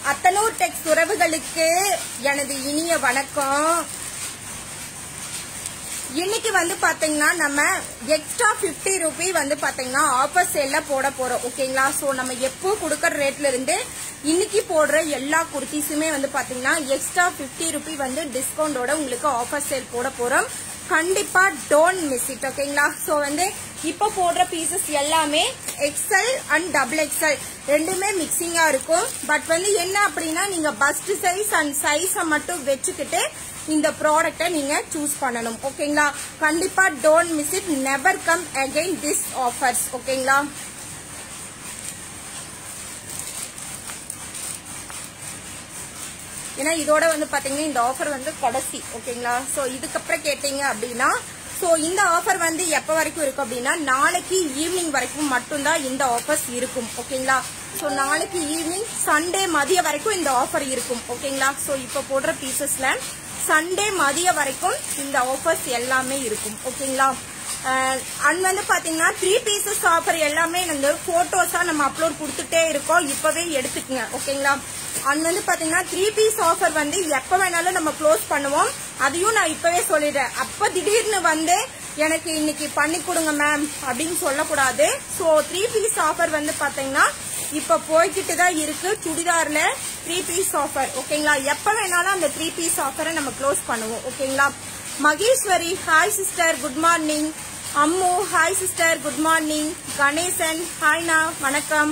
அத்தனூர் டெக்ஸ் உறவுகளுக்கு எனது இனிய வணக்கம் இன்னைக்கு வந்து பாத்தீங்கன்னா நம்ம எக்ஸ்ட்ரா 50 ரூபி வந்து பாத்தீங்கன்னா ஆஃபர் சேல்ல போட போறோம் ஓகேங்களா சோ நம்ம எப்போ கொடுக்கற ரேட்ல இருந்து இன்னைக்கு போடுற எல்லா குர்த்திஸுமே வந்து பாத்தீங்கன்னா எக்ஸ்ட்ரா 50 ரூபி வந்து டிஸ்கவுண்டோட உங்களுக்கு ஆஃபர் சேல் போட போறோம் கண்டிப்பா டோன்ட் மிஸ் இட் ஓகேங்களா சோ வந்து இப்போ போடுற பீசஸ் எல்லாமே எக்ஸல் அண்ட் டபுள் எக்ஸல் ரெண்டுமே மிக்சிங்கா இருக்கும் பட் வந்து என்ன அப்படின்னா நீங்க பஸ்ட் சைஸ் அண்ட் சைஸை மட்டும் வச்சுக்கிட்டு இந்த ப்ராடக்ட்டை நீங்க சூஸ் பண்ணணும் ஓகேங்களா கண்டிப்பா don't miss it never come again this offers ஓகேங்களா ஏன்னா இதோட வந்து பாத்தீங்கன்னா இந்த ஆஃபர் வந்து கடைசி ஓகேங்களா சோ இதுக்கப்புறம் கேட்டீங்க அப்படின்னா சோ இந்த ஆஃபர் வந்து எப்ப வரைக்கும் இருக்கும் அப்படின்னா நாளைக்கு ஈவினிங் வரைக்கும் மட்டும்தான் இந்த ஆஃபர்ஸ் இருக்கும் ஓகேங்களா சோ நாளைக்கு ஈவினிங் சண்டே மதிய வரைக்கும் இந்த ஆஃபர் இருக்கும் ஓகேங்களா சோ இப்ப போடுற பீசஸ்ல சண்டே மதிய வரைக்கும் இந்த ஆஃபர்ஸ் எல்லாமே இருக்கும் ஓகேங்களா அண்ட் வந்து பாத்தீங்கன்னா த்ரீ பீசஸ் ஆஃபர் எல்லாமே வந்து போட்டோஸா நம்ம அப்லோட் கொடுத்துட்டே இருக்கோம் இப்பவே எடுத்துக்கங்க ஓகேங்களா அண்ட் வந்து பாத்தீங்கன்னா த்ரீ பீஸ் ஆஃபர் வந்து எப்ப வேணாலும் நம்ம க்ளோஸ் பண்ணுவோம் அதையும் நான் இப்பவே சொல்லிடுறேன் அப்ப திடீர்னு வந்து எனக்கு இன்னைக்கு பண்ணி கொடுங்க மேம் அப்படின்னு சொல்லக்கூடாது ஸோ த்ரீ பீஸ் ஆஃபர் வந்து பாத்தீங்கன்னா இப்ப போய்கிட்டு தான் இருக்கு சுடிதார்ல த்ரீ பீஸ் ஆஃபர் ஓகேங்களா எப்ப வேணாலும் அந்த த்ரீ பீஸ் ஆஃபரை நம்ம க்ளோஸ் பண்ணுவோம் ஓகேங்களா Maheswari hi sister good morning Ammu hi sister good morning Ganesan ஹாய்னா வணக்கம்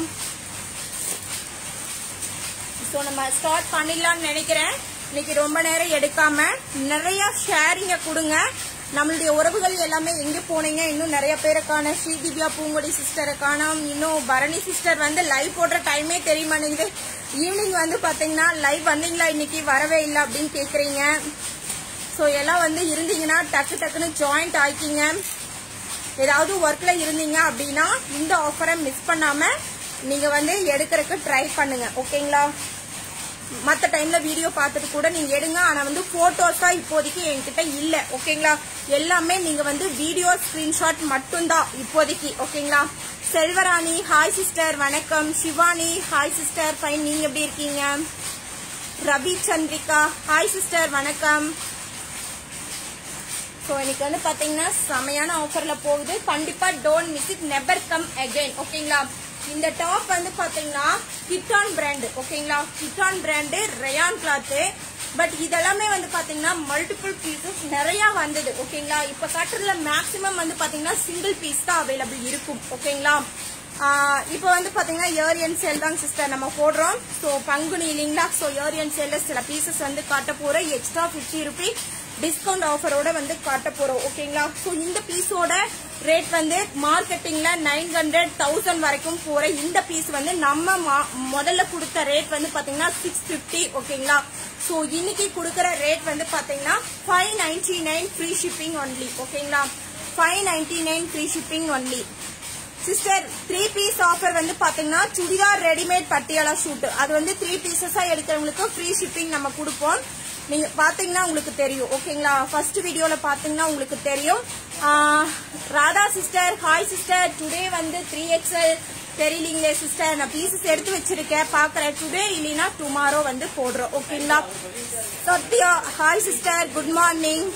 ஸோ நம்ம ஸ்டார்ட் பண்ணிடலாம்னு நினைக்கிறேன் இன்னைக்கு ரொம்ப நேரம் எடுக்காம நிறைய ஷேரிங்க கொடுங்க நம்மளுடைய உறவுகள் எல்லாமே எங்க போனீங்க இன்னும் நிறைய பேரை காண ஸ்ரீ திவ்யா பூங்கொடி சிஸ்டரை காணோம் இன்னும் பரணி சிஸ்டர் வந்து லைவ் போடுற டைமே தெரிய மாட்டேங்குது ஈவினிங் வந்து பாத்தீங்கன்னா லைவ் வந்தீங்களா இன்னைக்கு வரவே இல்லை அப்படின்னு கேக்குறீங்க ஸோ எல்லாம் வந்து இருந்தீங்கன்னா டக்கு டக்குன்னு ஜாயிண்ட் ஆயிக்கிங்க ஏதாவது ஒர்க்ல இருந்தீங்க அப்படின்னா இந்த ஆஃபரை மிஸ் பண்ணாம நீங்க வந்து எடுக்கிறதுக்கு ட்ரை பண்ணுங்க ஓகேங்களா மற்ற டைம்ல வீடியோ பார்த்துட்டு கூட நீங்க எடுங்க ஆனா வந்து போட்டோஸா இப்போதைக்கு என்கிட்ட இல்ல ஓகேங்களா எல்லாமே நீங்க வந்து வீடியோ ஸ்கிரீன்ஷாட் மட்டும்தான் இப்போதைக்கு ஓகேங்களா செல்வராணி ஹாய் சிஸ்டர் வணக்கம் சிவானி ஹாய் சிஸ்டர் ஃபைன் நீங்க எப்படி இருக்கீங்க ரவி சந்திரிகா ஹாய் சிஸ்டர் வணக்கம் ஸோ இன்னைக்கு வந்து பாத்தீங்கன்னா செமையான ஆஃபர்ல போகுது கண்டிப்பா don't miss it never come again ஓகேங்களா இந்த டாப் வந்து பாத்தீங்கன்னா கிட்டான் பிராண்டு ஓகேங்களா கிட்டான் பிராண்டு ரயான் கிளாத்து பட் இதெல்லாமே வந்து பாத்தீங்கன்னா மல்டிபிள் பீசஸ் நிறைய வந்தது ஓகேங்களா இப்ப காட்டுறதுல மேக்சிமம் வந்து பாத்தீங்கன்னா சிங்கிள் பீஸ் தான் அவைலபிள் இருக்கும் ஓகேங்களா இப்போ வந்து பாத்தீங்கன்னா இயரியன் சேல் தான் சிஸ்டர் நம்ம போடுறோம் ஸோ பங்குனி இல்லைங்களா ஸோ இயரியன் சேல்ல சில பீசஸ் வந்து காட்ட போறோம் எக்ஸ்ட்ரா ஃபிஃப்டி ருபி டிஸ்கவுண்ட் ஆஃபரோட வந்து காட்ட போறோம் ஓகேங்களா ஸோ இந்த பீஸோட ரேட் வந்து மார்க்கெட்டிங்ல நைன் ஹண்ட்ரட் தௌசண்ட் வரைக்கும் போற இந்த பீஸ் வந்து நம்ம மா- முதல்ல கொடுத்த ரேட் வந்து பாத்தீங்கன்னா சிக்ஸ் பிப்டி ஓகேங்களா ஸோ இன்னைக்கு கொடுக்கற ரேட் வந்து பாத்தீங்கன்னா five ninety nine free shipping only ஓகேங்களா five ninety nine free shipping only sister three piece offer வந்து பாத்தீங்கன்னா சுடிதார் ரெடிமேட் பட்டியாலா ஷூட் அது வந்து த்ரீ பீசஸா எடுக்கிறவங்களுக்கு ஃப்ரீ ஷிப்பிங் நம்ம கொடுப்போம் நீங்க பாத்தீங்கன்னா உங்களுக்கு தெரியும் ஓகேங்களா ஃபர்ஸ்ட் வீடியோல பாத்தீங்கன்னா உங்களுக்கு தெரியும் ஆஹ், Radha sister hi sister today வந்து த்ரீ எக்ஸல் தெரியலீங்களே சிஸ்டர் நான் பீசஸ் எடுத்து வச்சிருக்கேன் பாக்குறேன் டுடே இல்லைன்னா டுமாரோ வந்து போடுறோம் ஓகேங்களா Sathya hi sister good morning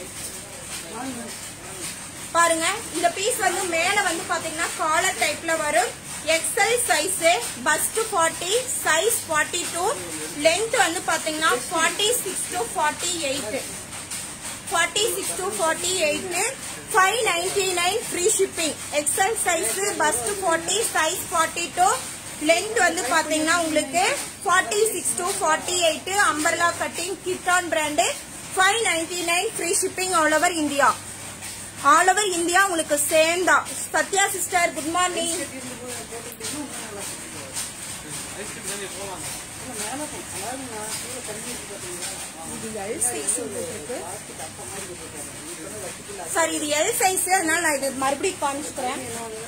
பாருங்க இந்த பீஸ் வந்து மேல வந்து பாத்தீங்கன்னா காலர் டைப்ல வரும் XL size bust 40 size 42 two length வந்து பாத்தீங்கன்னா 46 six to forty eight forty six to forty eight five ninety nine free shipping XL size bust 40 size 42 two length வந்து பாத்தீங்கன்னா உங்களுக்கு forty six to forty eight umbrella cutting கிட்டான் brand five ninety nine free shipping all over India all over India உங்களுக்கு same தான் Sathya sister good morning sir இது L size அதனால நான் இது மறுபடியும் காமிச்சுக்கிறேன்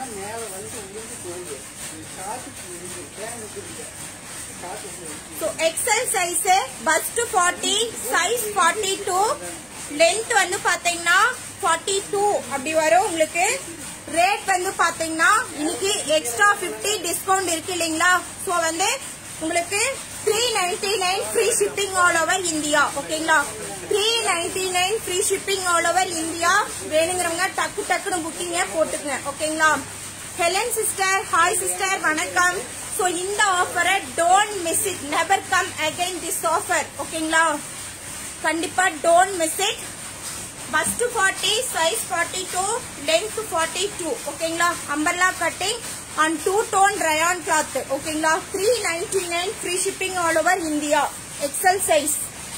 so XL size bust forty size forty two length வந்து பாத்தீங்கன்னா ஃபார்ட்டி டூ அப்படி வரும் உங்களுக்கு ரேட் வந்து பாத்தீங்கன்னா இன்னைக்கு எக்ஸ்ட்ரா 50 டிஸ்கவுண்ட் இருக்கு இல்லைங்களா ஸோ வந்து உங்களுக்கு three ninety nine free shipping all over India ஓகேங்களா three ninety nine free shipping all over India வேணுங்கிறவங்க டக்கு டக்குன்னு புக்கிங்க போட்டுக்குங்க ஓகேங்களா ஹெலன் சிஸ்டர் ஹாய் சிஸ்டர் வணக்கம் ஸோ இந்த ஆஃபரை don't miss it never come again this offer ஓகேங்களா கண்டிப்பா don't miss it bust forty size forty two length forty two ஓகேங்களா umbrella cutting and two tone rayon cloth ஓகேங்களா three ninety nine free shipping all over India XL size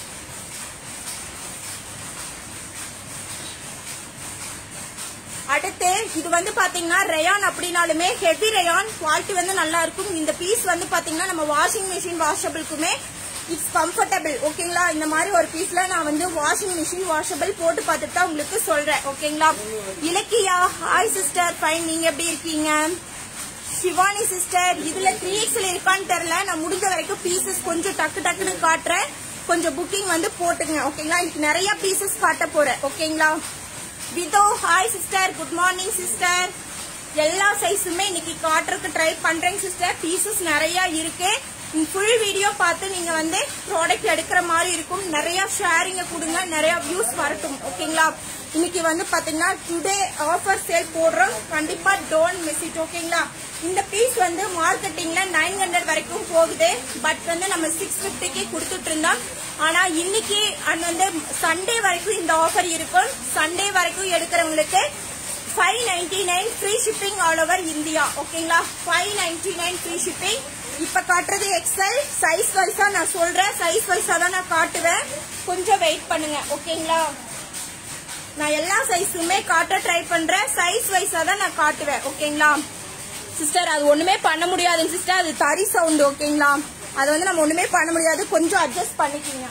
அடுத்து இது வந்து பாத்தீங்கன்னா rayon அப்படின்னாலுமே heavy rayon quality வந்து நல்லா இருக்கும் இந்த பீஸ் வந்து பாத்தீங்கன்னா நம்ம வாஷிங் மிஷின் வாஷபிள்க்குமே இட்ஸ் கம்ஃபர்டபுள் ஓகேங்களா இந்த மாதிரி ஒரு பீஸ்ல நான் வந்து வாஷிங் மிஷின் வாஷபிள் போட்டு பார்த்துட்டு தான் உங்களுக்கு சொல்றேன் ஓகேங்களா இலக்கியா ஹாய் சிஸ்டர் ஃபைன் நீங்க எப்படி இருக்கீங்க சிவானி சிஸ்டர் இதுல த்ரீ எக்ஸ்ல இருக்கான்னு தெரியல நான் முடிஞ்ச வரைக்கும் பீசஸ் கொஞ்சம் டக்கு டக்குன்னு காட்டுறேன் கொஞ்சம் புக்கிங் வந்து போட்டுங்க ஓகேங்களா இன்னைக்கு நிறைய பீசஸ் காட்ட போறேன் ஓகேங்களா விதோ hi sister good morning sister எல்லா சைஸுமே இன்னைக்கு காட்டுறதுக்கு ட்ரை பண்றேங்க சிஸ்டர் பீசஸ் நிறைய இருக்கு ஃபுல் வீடியோ பார்த்து நீங்க வந்து ப்ராடக்ட் எடுக்கிற மாதிரி இருக்கும் நிறைய ஷேரிங்க கொடுங்க நிறைய வியூஸ் வரட்டும் ஓகேங்களா இன்னைக்கு வந்து பாத்தீங்கன்னா டுடே ஆஃபர் சேல் போடுறோம் கண்டிப்பா டோன்ட் மிஸ் இட் ஓகேங்களா இந்த பீஸ் வந்து மார்க்கெட்டிங்ல நைன் ஹண்ட்ரட் வரைக்கும் போகுது பட் வந்து நம்ம சிக்ஸ் பிப்டிக்கு கொடுத்துட்டு இருந்தோம் ஆனா இன்னைக்கு அண்ட் வந்து சண்டே வரைக்கும் இந்த ஆஃபர் இருக்கும் சண்டே வரைக்கும் எடுக்கிறவங்களுக்கு five ninety nine free shipping all over India ஓகேங்களா five ninety nine free shipping இப்ப காட்டுறது எக்ஸல் சைஸ் வைஸா நான் சொல்றேன் சைஸ் வைஸா தான் நான் காட்டுவேன் கொஞ்சம் வெயிட் பண்ணுங்க ஓகேங்களா நான் எல்லா சைஸுமே காட்ட ட்ரை பண்றேன் சைஸ் வைஸா தான் நான் காட்டுவேன் ஓகேங்களா சிஸ்டர் அது ஒண்ணுமே பண்ண முடியாதுங்க சிஸ்டர் அது தறி சவுண்ட் ஓகேங்களா அது வந்து நம்ம ஒண்ணுமே பண்ண முடியாது கொஞ்சம் அட்ஜஸ்ட் பண்ணிக்கிங்க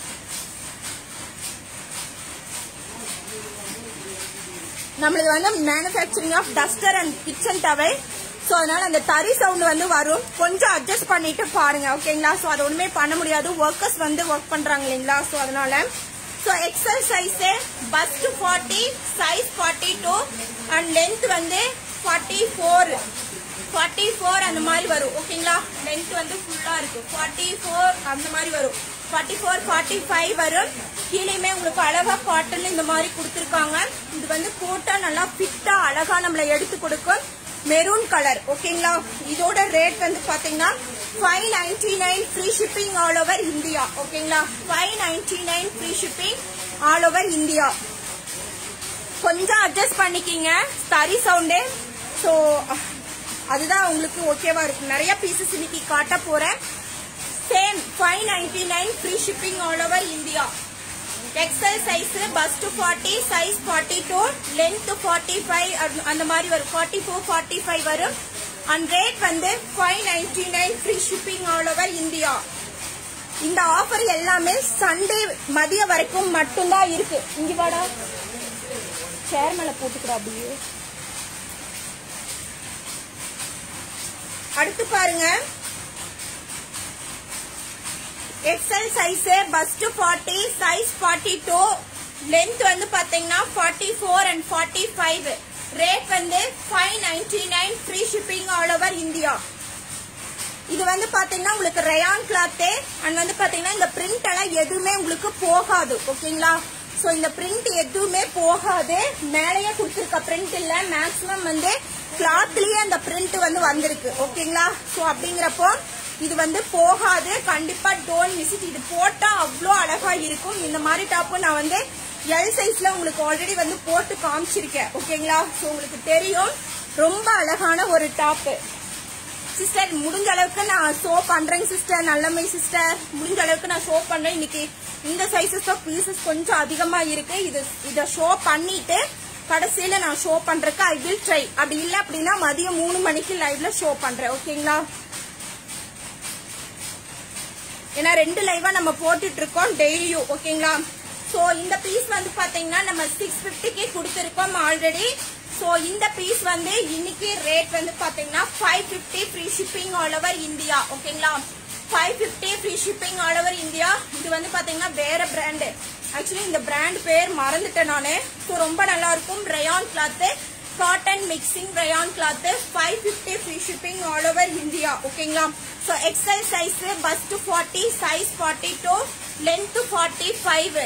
நம்மளது வந்து manufacturing of duster and kitchen towel so அதனால அந்த தறி சவுண்ட் வந்து வரும் கொஞ்சம் அட்ஜஸ்ட் பண்ணிட்டு பாருங்க ஓகேங்களா ஸோ அது ஒண்ணுமே பண்ண முடியாது ஒர்க்கர்ஸ் வந்து ஒர்க் பண்றாங்க இல்லைங்களா ஸோ அதனால so XL size bust forty size forty two and length வந்து ஃபார்ட்டி ஃபோர் ஃபார்ட்டி ஃபோர் அந்த மாதிரி வரும் ஓகேங்களா லென்த் வந்து ஃபுல்லா இருக்கு ஃபார்ட்டி ஃபோர் அந்த மாதிரி வரும் ஃபார்ட்டி ஃபோர் ஃபார்ட்டி ஃபைவ் வரும் கீழேயுமே உங்களுக்கு அழகா காட்டன் இந்த மாதிரி கொடுத்துருக்காங்க இது வந்து போட்டா நல்லா ஃபிட்டா அழகா நம்மள எடுத்து கொடுக்கும் மெரூன் கலர் ஓகேங்களா இதோட ரேட் வந்து பாத்தீங்கன்னா five ninety nine free shipping all over India ஓகேங்களா five ninety nine free shipping all over India கொஞ்சம் அட்ஜஸ்ட் பண்ணிக்கிங்க தறி சவுண்டு ஸோ அதுதான் உங்களுக்கு ஓகேவா இருக்கும் நிறைய பீசஸ் இன்னைக்கு காட்ட போறேன் same five ninety nine free shipping all over India XL size bust forty size forty two length forty five அந்த மாதிரி வரும் ஃபார்ட்டி ஃபோர் ஃபார்ட்டி ஃபைவ் வரும் அண்ட் ரேட் வந்து five ninety nine free shipping all over India இந்த offer எல்லாமே Sunday மதியம் வரைக்கும் மட்டும்தான் இருக்கு இங்க வாடா சேர் மேல போட்டுக்கிறா அப்படியே அடுத்து பாருங்க XL size bust forty size forty two length வந்து பாத்தீங்கன்னா forty four and forty five rate வந்து five ninety nine free shipping all over India இது வந்து பாத்தீங்கன்னா உங்களுக்கு ரயான் கிளாத்து அண்ட் வந்து பாத்தீங்கன்னா இந்த பிரிண்ட் எல்லாம் எதுவுமே உங்களுக்கு போகாது ஓகேங்களா ஸோ இந்த பிரிண்ட் எதுவுமே போகாது மேலேயே கொடுத்துருக்க பிரிண்ட் இல்ல மேக்ஸிமம் வந்து கிளாத்லயே அந்த பிரிண்ட் வந்து வந்திருக்கு ஓகேங்களா ஸோ அப்படிங்கிறப்போ இது வந்து போகாது கண்டிப்பா டோன் விசிட் இது போட்டா அவ்வளோ அழகா இருக்கும் இந்த மாதிரி டாப்பு நான் வந்து எல் சைஸ்ல உங்களுக்கு ஆல்ரெடி வந்து போட்டு காமிச்சிருக்கேன் ஓகேங்களா ஸோ உங்களுக்கு தெரியும் ரொம்ப அழகான ஒரு டாப்பு சிஸ்டர் முடிஞ்ச அளவுக்கு நான் ஷோ பண்றேங்க சிஸ்டர் நல்லமை சிஸ்டர் முடிஞ்ச அளவுக்கு நான் ஷோ பண்றேன் இன்னைக்கு இந்த சைஸஸ் பீசஸ் கொஞ்சம் அதிகமா இருக்கு இது இத ஷோ பண்ணிட்டு கடைசியில நான் ஷோ பண்றதுக்கு ஐ வில் ட்ரை அப்படி இல்ல அப்படின்னா மதியம் மூணு மணிக்கு லைவ்ல ஷோ பண்றேன் ஓகேங்களா ஏன்னா ரெண்டு லைவா நம்ம போட்டுட்டு இருக்கோம் டெய்லியும் ஓகேங்களா சோ இந்த பீஸ் வந்து பாத்தீங்கன்னா நம்ம சிக்ஸ் பிப்டிக்கு கொடுத்துருக்கோம் ஆல்ரெடி சோ இந்த பீஸ் வந்து இன்னைக்கு ரேட் வந்து பாத்தீங்கன்னா five fifty free shipping all over India ஓகேங்களா five fifty free shipping all over India இது வந்து பாத்தீங்கன்னா வேற பிராண்டு ஆக்சுவலி இந்த பிராண்ட் பேர் மறந்துட்டேன் நானு ஸோ ரொம்ப நல்லா இருக்கும் rayon cloth cotton mixing rayon cloth five fifty free shipping all over India ஓகேங்களா so XL size bust forty size forty two length forty five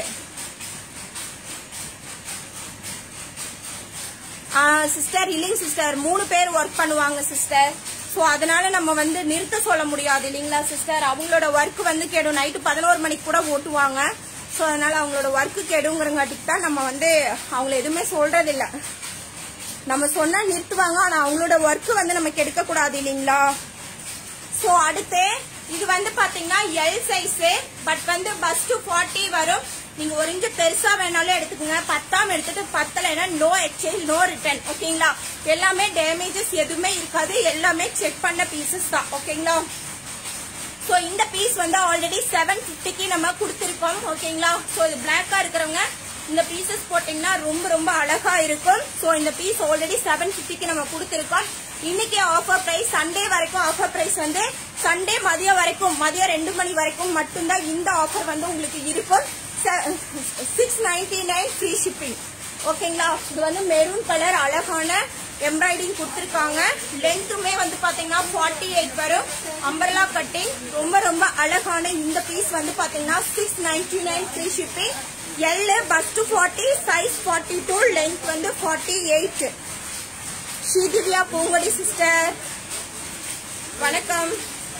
sister இல்லைங்க சிஸ்டர் மூணு பேர் ஒர்க் பண்ணுவாங்க சிஸ்டர் ஸோ அதனால நம்ம வந்து நிறுத்த சொல்ல முடியாது இல்லைங்களா சிஸ்டர் அவங்களோட ஒர்க் வந்து கெடும் நைட்டு பதினோரு மணிக்கு கூட ஓட்டுவாங்க ஸோ அதனால அவங்களோட ஒர்க்கு கெடுங்கிறங்காட்டிக்கு தான் நம்ம வந்து அவங்கள எதுவுமே சொல்றது இல்ல நம்ம சொன்னா நிறுத்துவாங்க ஆனா அவங்களோட ஒர்க் வந்து நம்ம கெடுக்க கூடாது இல்லைங்களா ஸோ அடுத்து இது வந்து பாத்தீங்கன்னா எல் சைஸ் பட் வந்து பஸ் டு ஃபார்ட்டி வரும் நீங்க ஒரு இன்ச்சு பெருசா வேணாலும் எடுத்துக்கோங்க பத்தாம் எடுத்துட்டு பத்தலைன்னா நோ எக்ஸ்சேஞ்ச் நோ ரிட்டர்ன் ஓகேங்களா எல்லாமே டேமேஜஸ் எதுவுமே இருக்காது எல்லாமே செக் பண்ண பீசஸ் தான் ஓகேங்களா ஸோ இந்த பீஸ் வந்து ஆல்ரெடி செவன் ஃபிஃப்டிக்கு நம்ம கொடுத்துருக்கோம் ஓகேங்களா ஸோ இது பிளாக்கா இருக்கிறவங்க இந்த பீசஸ் போட்டீங்கன்னா ரொம்ப ரொம்ப அழகா இருக்கும் ஸோ இந்த பீஸ் ஆல்ரெடி செவன் ஃபிஃப்டிக்கு நம்ம கொடுத்துருக்கோம் இன்னைக்கு ஆஃபர் பிரைஸ் சண்டே வரைக்கும் ஆஃபர் பிரைஸ் வந்து சண்டே மதியம் வரைக்கும் மதியம் ரெண்டு மணி வரைக்கும் மட்டும்தான் இந்த ஆஃபர் வந்து உங்களுக்கு இருக்கும் six ninety nine free shipping ஓகேங்களா இது வந்து மெரூன் கலர் அழகான எம்ப்ராய்டிங் கொடுத்துருக்காங்க லென்த்துமே வந்து பாத்தீங்கன்னா ஃபார்ட்டி எயிட் வரும் அம்பர்லா கட்டிங் ரொம்ப ரொம்ப அழகான இந்த பீஸ் வந்து பாத்தீங்கன்னா six ninety nine free shipping L bust to forty size forty two length வந்து forty eight Sridivya Poongodi sister வணக்கம்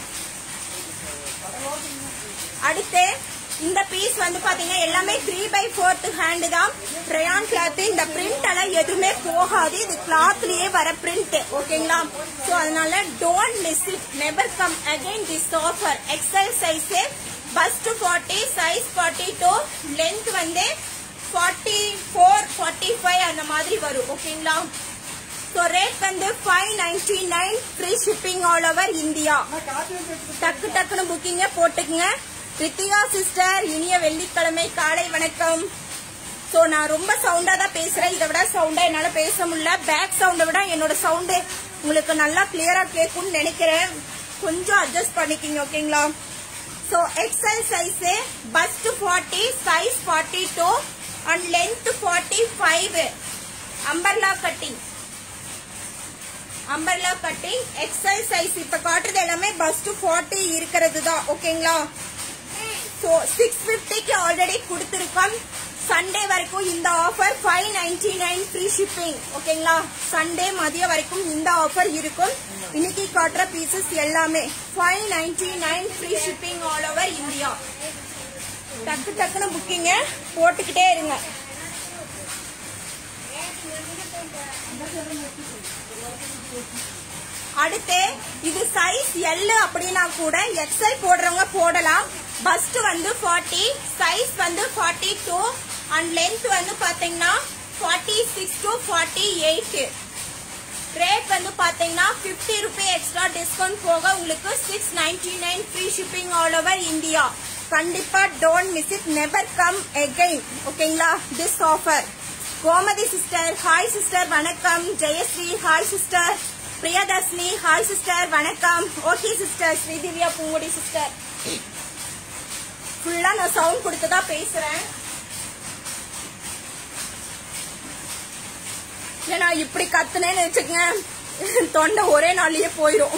அடுத்து இந்த பீஸ் வந்து பாத்தீங்கன்னா எல்லாமே த்ரீ பை ஃபோர்த் ஹேண்ட் தான் ரயான் கிளாத் இந்த பிரிண்ட் எல்லாம் எதுவுமே போகாது இது கிளாத்லயே வர பிரிண்ட் ஓகேங்களா சோ அதனால don't miss it never come again this offer XL size bust forty size forty two length வந்து ஃபார்ட்டி ஃபோர் ஃபார்ட்டி ஃபைவ் அந்த மாதிரி வரும் ஓகேங்களா ஸோ ரேட் வந்து five ninety nine free shipping all over India டக்கு டக்குன்னு புக்கிங்க போட்டுக்குங்க ரித்திகா சிஸ்டர் இனிய வெள்ளிக்கிழமை காலை வணக்கம் ஸோ நான் ரொம்ப சவுண்டா தான் பேசுறேன் இதை விட சவுண்டா என்னால பேச முடியல பேக் சவுண்டை விட என்னோட சவுண்டு உங்களுக்கு நல்லா கிளியரா கேட்கும்னு நினைக்கிறேன் கொஞ்சம் அட்ஜஸ்ட் பண்ணிக்கிங்க ஓகேங்களா so XL size bust forty size forty two and length forty five umbrella cutting umbrella cutting XL size இப்ப காட்டுறது எல்லாமே பஸ் டு ஃபார்ட்டி இருக்கிறது தான் ஓகேங்களா ஸோ சிக்ஸ் ஃபிஃப்டிக்கு ஆல்ரெடி கொடுத்துருக்கோம் சண்டே வரைக்கும் இந்த offer five ninety nine free shipping ஓகேங்களா சண்டே மதியம் வரைக்கும் இந்த ஆஃபர் இருக்கும் இன்னைக்கு காட்டுற பீசஸ் எல்லாமே five ninety nine free shipping all over India டக்கு டக்குன்னு புக்கிங்க போட்டுக்கிட்டே இருங்க அடுத்து இது சைஸ் எல் அப்படின்னா கூட எக்ஸல் போடுறவங்க போடலாம் பஸ்ட் வந்து ஃபார்ட்டி சைஸ் வந்து ஃபார்ட்டி டூ அண்ட் லென்த் வந்து பாத்தீங்கன்னா forty six to forty eight rate வந்து பாத்தீங்கன்னா பிப்டி ருபி எக்ஸ்ட்ரா டிஸ்கவுண்ட் போக உங்களுக்கு six ninety nine free shipping all over India கண்டிப்பா don't miss it never come again ஓகேங்களா this offer Gomathi sister hi sister வணக்கம் Jayashree hi sister Priyadarshini hi sister வணக்கம் okay sister Sridivya Poonkudi sister ஃபுல்லா நான் சவுண்ட் கொடுத்து தான் பேசுறேன் ஏன்னா இப்படி கத்துனேன்னு வச்சுக்கங்க தொண்டை ஒரே நாள்லயே போயிடும்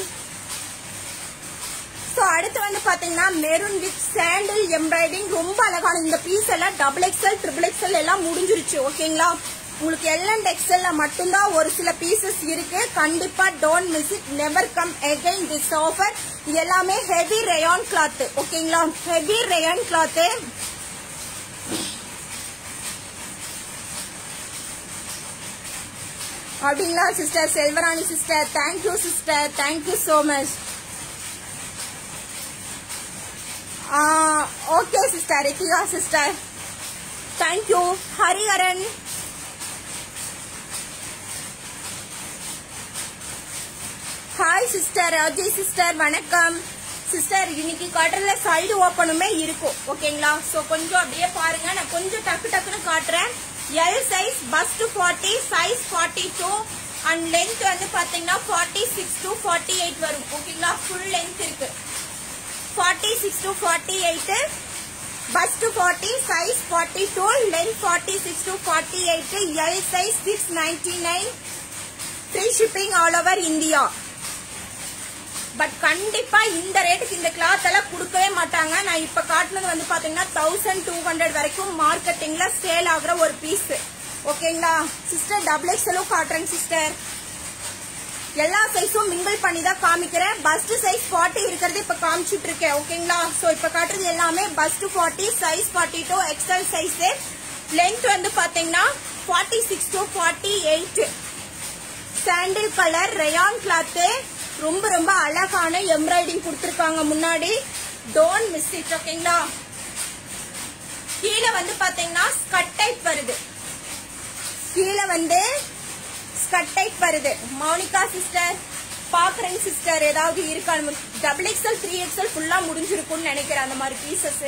ஸோ அடுத்து வந்து பாத்தீங்கன்னா மெரூன் வித் சாண்டில் எம்ப்ராய்டிங் ரொம்ப அழகான இந்த பீஸ் எல்லாம் டபுள் எக்ஸ்எல் ட்ரிபிள் எக்ஸ்எல் எல்லாம் முடிஞ்சிருச்சு ஓகேங்களா உங்களுக்கு எல் அண்ட் எக்ஸ்எல்ல மட்டும்தான் ஒரு சில பீசஸ் இருக்கு கண்டிப்பா don't miss it never come again this offer இது எல்லாமே ஹெவி ரயான் கிளாத் ஓகேங்களா ஹெவி ரயான் கிளாத் அப்படிங்களா sister Selvarani sister thank you sister thank you so much okay sister Rithika sister thank you Hariharan hi sister Ajay sister வணக்கம் சிஸ்டர் இன்னைக்கு காட்டுறதுல சைடு ஓப்பனுமே இருக்கும் ஓகேங்களா ஸோ கொஞ்சம் அப்படியே பாருங்க நான் கொஞ்சம் டக்கு டக்குன்னு காட்டுறேன் L size bust forty size forty two and length வந்து பாத்தீங்கன்னா forty six to forty eight வரும் ஓகேங்களா ஃபுல் லென்த் இருக்கு forty six to forty eight bust forty size forty two length forty six to forty eight L size six ninety nine free shipping all over India but கண்டிப்பா இந்த ரேட்டுக்கு இந்த cloth எல்லாம் கொடுக்கவே மாட்டாங்க நான் இப்ப காட்டுனது வந்து பாத்தீங்கன்னா தௌசண்ட் டூ ஹண்ட்ரட் வரைக்கும் மார்க்கெட்டிங்ல சேல் ஆகுற ஒரு பீஸ் ஓகேங்களா சிஸ்டர் டபுள் எக்ஸலும் காட்டுறேங்க சிஸ்டர் எல்லா சைஸும் மிங்கிள் பண்ணி தான் காமிக்கிறேன் பஸ்ட் சைஸ் 40 இருக்கிறது இப்ப காமிச்சிட்டு இருக்கேன் ஓகேங்களா சோ இப்ப காட்டுறது எல்லாமே bust 40 size 42 two XL size length வந்து பாத்தீங்கன்னா 46 six to forty eight sandal colour rayon cloth ரொம்ப ரொம்ப அழகான எம்ப்ராய்டிங் கொடுத்துருக்காங்க முன்னாடி டோன் மிஸ் இட் ஓகேங்களா கீழே வந்து பாத்தீங்கன்னா ஸ்கட் டைப் வருது கீழே வந்து ஸ்கட் டைப் வருது மௌனிகா சிஸ்டர் பாக்குறேங்க சிஸ்டர் ஏதாவது இருக்கான்னு டபுள் எக்ஸ்எல் த்ரீ எக்ஸ்எல் ஃபுல்லா முடிஞ்சிருக்கும்னு நினைக்கிறேன் அந்த மாதிரி பீசஸ்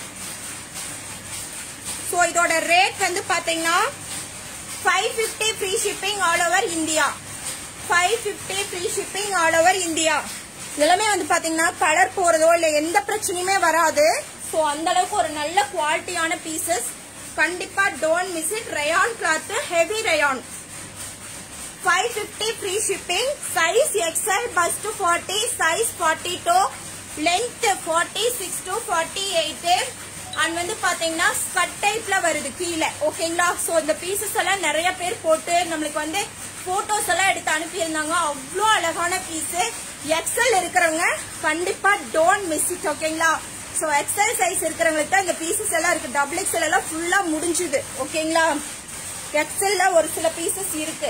ஸோ இதோட ரேட் வந்து பாத்தீங்கன்னா five fifty free shipping all over India five fifty free shipping all over India எல்லாமே வந்து பாத்தீங்கன்னா கலர் போறதோ இல்ல எந்த பிரச்சனையுமே வராது ஸோ அந்த அளவுக்கு ஒரு நல்ல குவாலிட்டியான பீசஸ் கண்டிப்பா don't miss it rayon cloth heavy rayon five fifty free shipping size XL bust to forty size forty two length forty six to forty eight and வந்து பாத்தீங்கன்னா ஸ்கட் டைப்ல வருது கீழே ஓகேங்களா ஸோ இந்த பீசஸ் எல்லாம் நிறைய பேர் போட்டு நம்மளுக்கு வந்து போட்டோஸ் எல்லாம் எடுத்து அனுப்பியிருந்தாங்க அவ்வளோ அழகான பீஸ் எக்ஸல் இருக்கிறவங்க கண்டிப்பா டோன்ட் மிஸ் இட் ஓகேங்களா ஸோ எக்ஸல் சைஸ் இருக்கிறவங்களுக்கு தான் இந்த பீசஸ் எல்லாம் இருக்கு டபுள் எக்ஸல் எல்லாம் ஃபுல்லா முடிஞ்சுது ஓகேங்களா எக்ஸல்ல ஒரு சில பீசஸ் இருக்கு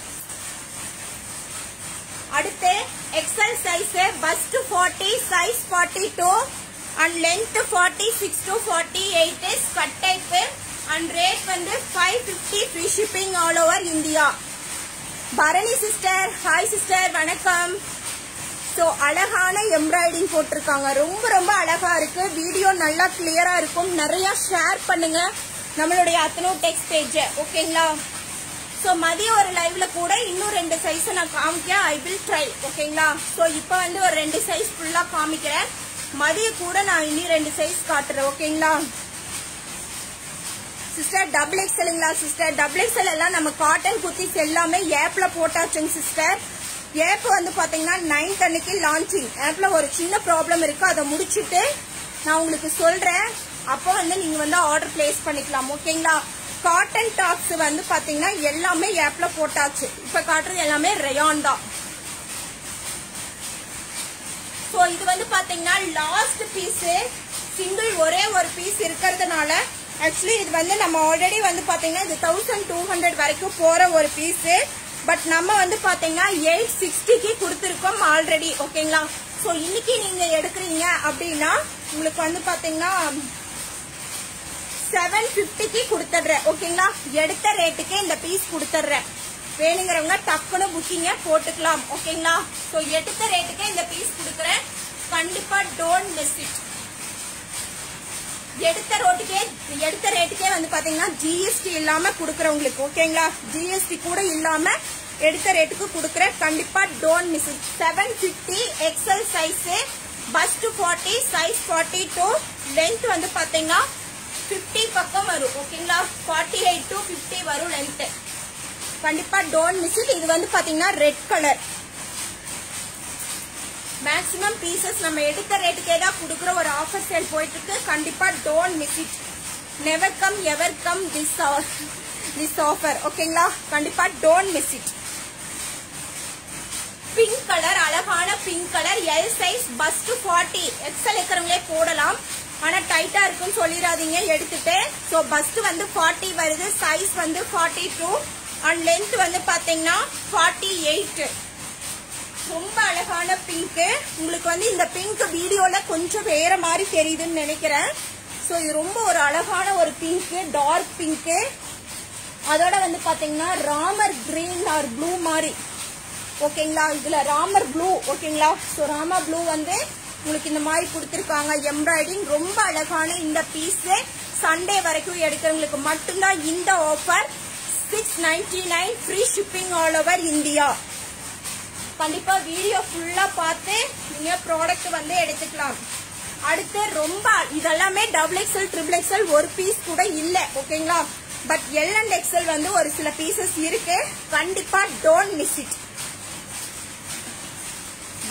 அடுத்து XL size bust forty size forty two and length forty six to forty eight skirt type and rate வந்து five fifty free shipping all over India Bharani sister hi sister வணக்கம் ஸோ அழகான எம்ப்ராய்டிங் போட்டிருக்காங்க ரொம்ப ரொம்ப அழகா இருக்கு வீடியோ நல்லா கிளியரா இருக்கும் நிறைய ஷேர் பண்ணுங்க நம்மளுடைய அத்தனோ டெக்ஸ்ட் பேஜ் ஓகேங்களா ஸோ மதிய ஒரு லைவ்ல கூட இன்னும் ரெண்டு சைஸ் நான் காமிக்கிறேன் ஐ வில் ட்ரை ஓகேங்களா ஸோ இப்போ வந்து ஒரு ரெண்டு சைஸ் ஃபுல்லா காமிக்கிறேன் மதிய கூட நான் இனி ரெண்டு சைஸ் காட்டுறேன் ஓகேங்களா சிஸ்டர் டபுள் எக்ஸலுங்களா சிஸ்டர் டபுள் எக்ஸல் எல்லாம் நம்ம காட்டன் குர்த்திஸ் எல்லாமே ஏப்ல போட்டாச்சுங்க சிஸ்டர் ஏப் வந்து பாத்தீங்கன்னா நைன்த் அன்னைக்கு லான்ச்சிங் ஏப்ல ஒரு சின்ன ப்ராப்ளம் இருக்கு அதை முடிச்சிட்டு நான் உங்களுக்கு சொல்றேன் அப்போ வந்து நீங்க வந்து ஆர்டர் பிளேஸ் பண்ணிக்கலாம் ஓகேங்களா காட்டன் டாப்ஸ் வந்து பாத்தீங்கன்னா எல்லாமே ஏப்ல போட்டாச்சு இப்ப காட்டுறது எல்லாமே ரயான் தான் ஸோ இது வந்து பாத்தீங்கன்னா லாஸ்ட் பீஸ் சிங்கிள் ஒரே ஒரு பீஸ் இருக்கிறதுனால ஆக்சுவலி இது வந்து நம்ம ஆல்ரெடி வந்து பாத்தீங்கன்னா இது தௌசண்ட் டூ ஹண்ட்ரட் வரைக்கும் போற ஒரு பீஸ் பட் நம்ம வந்து பாத்தீங்கன்னா எயிட் சிக்ஸ்டிக்கு கொடுத்துருக்கோம் ஆல்ரெடி ஓகேங்களா ஸோ இன்னைக்கு நீங்க எடுக்கிறீங்க அப்படின்னா உங்களுக்கு வந்து பாத்தீங்கன்னா செவன் பிப்டிக்கு கொடுத்துட்றேன் ஓகேங்களா எடுத்த ரேட்டுக்கே இந்த பீஸ் கொடுத்துட்றேன் வேணுங்கிறவங்க டக்குன்னு புக்கிங்க போட்டுக்கலாம் ஓகேங்களா ஸோ எடுத்த ரேட்டுக்கே இந்த பீஸ் கொடுக்குறேன் கண்டிப்பா டோன்ட் மிஸ் இட் எடுத்த ரோட்டுக்கே எடுத்த ரேட்டுக்கே வந்து பாத்தீங்கன்னா ஜிஎஸ்டி இல்லாம குடுக்கறவங்களுக்கு ஓகேங்களா ஜிஎஸ்டி கூட இல்லாம எடுத்த ரேட்டுக்கு குடுக்கறேன் கண்டிப்பா don't miss it seven fifty XL size bust forty size forty two length வந்து பாத்தீங்கன்னா ஃபிஃப்டி பக்கம் வரும் ஓகேங்களா ஃபார்ட்டி எயிட் டு ஃபிஃப்டி வரும் லென்த் கண்டிப்பா டோன்ட் மிஸ் இட் இது வந்து பாத்தீங்கன்னா ரெட் கலர் மேக்ஸிமம் பீசஸ் நம்ம எடுத்த ரேட்டுக்கே தான் கொடுக்குற ஒரு ஆஃபர் சேல் போயிட்டு இருக்கு கண்டிப்பா don't miss it never come ever come this this offer ஓகேங்களா கண்டிப்பா don't miss it pink colour அழகான pink colour L size bust forty XL இருக்கிறவங்களே போடலாம் ஆனா டைட்டா இருக்குன்னு சொல்லிடாதீங்க எடுத்துட்டு ஸோ பஸ்ட் வந்து ஃபார்ட்டி வருது சைஸ் வந்து ஃபார்ட்டி டூ அண்ட் லென்த் வந்து பாத்தீங்கன்னா ஃபார்ட்டி எயிட் ரொம்ப அழகான பிங்க் உங்களுக்கு வந்து இந்த பிங்க் வீடியோல கொஞ்சம் வேற மாதிரி தெரியுதுன்னு நினைக்கிறேன் ஸோ இது ரொம்ப ஒரு அழகான ஒரு பிங்க் டார்க் பிங்க் அதோட வந்து பாத்தீங்கன்னா ராமர் கிரீன் ஆர் ப்ளூ மாதிரி ஓகேங்களா இதுல ராமர் ப்ளூ ஓகேங்களா ஸோ ராமர் ப்ளூ வந்து உங்களுக்கு இந்த மாதிரி கொடுத்துருக்காங்க எம்ப்ராய்டிங் ரொம்ப அழகான இந்த பீஸ் சண்டே வரைக்கும் எடுக்கிறவங்களுக்கு மட்டும்தான் இந்த offer six ninety nine free shipping all over India கண்டிப்பா வீடியோ ஃபுல்லா பார்த்து நீங்க ப்ராடக்ட் வந்து எடுத்துக்கலாம் அடுத்து ரொம்ப இதெல்லாமே டபுள் எக்ஸ்எல் ட்ரிபிள் எக்ஸ்எல் ஒரு பீஸ் கூட இல்ல ஓகேங்களா பட் எல் அண்ட் எக்ஸ்எல் வந்து ஒரு சில பீசஸ் இருக்கு கண்டிப்பா don't miss it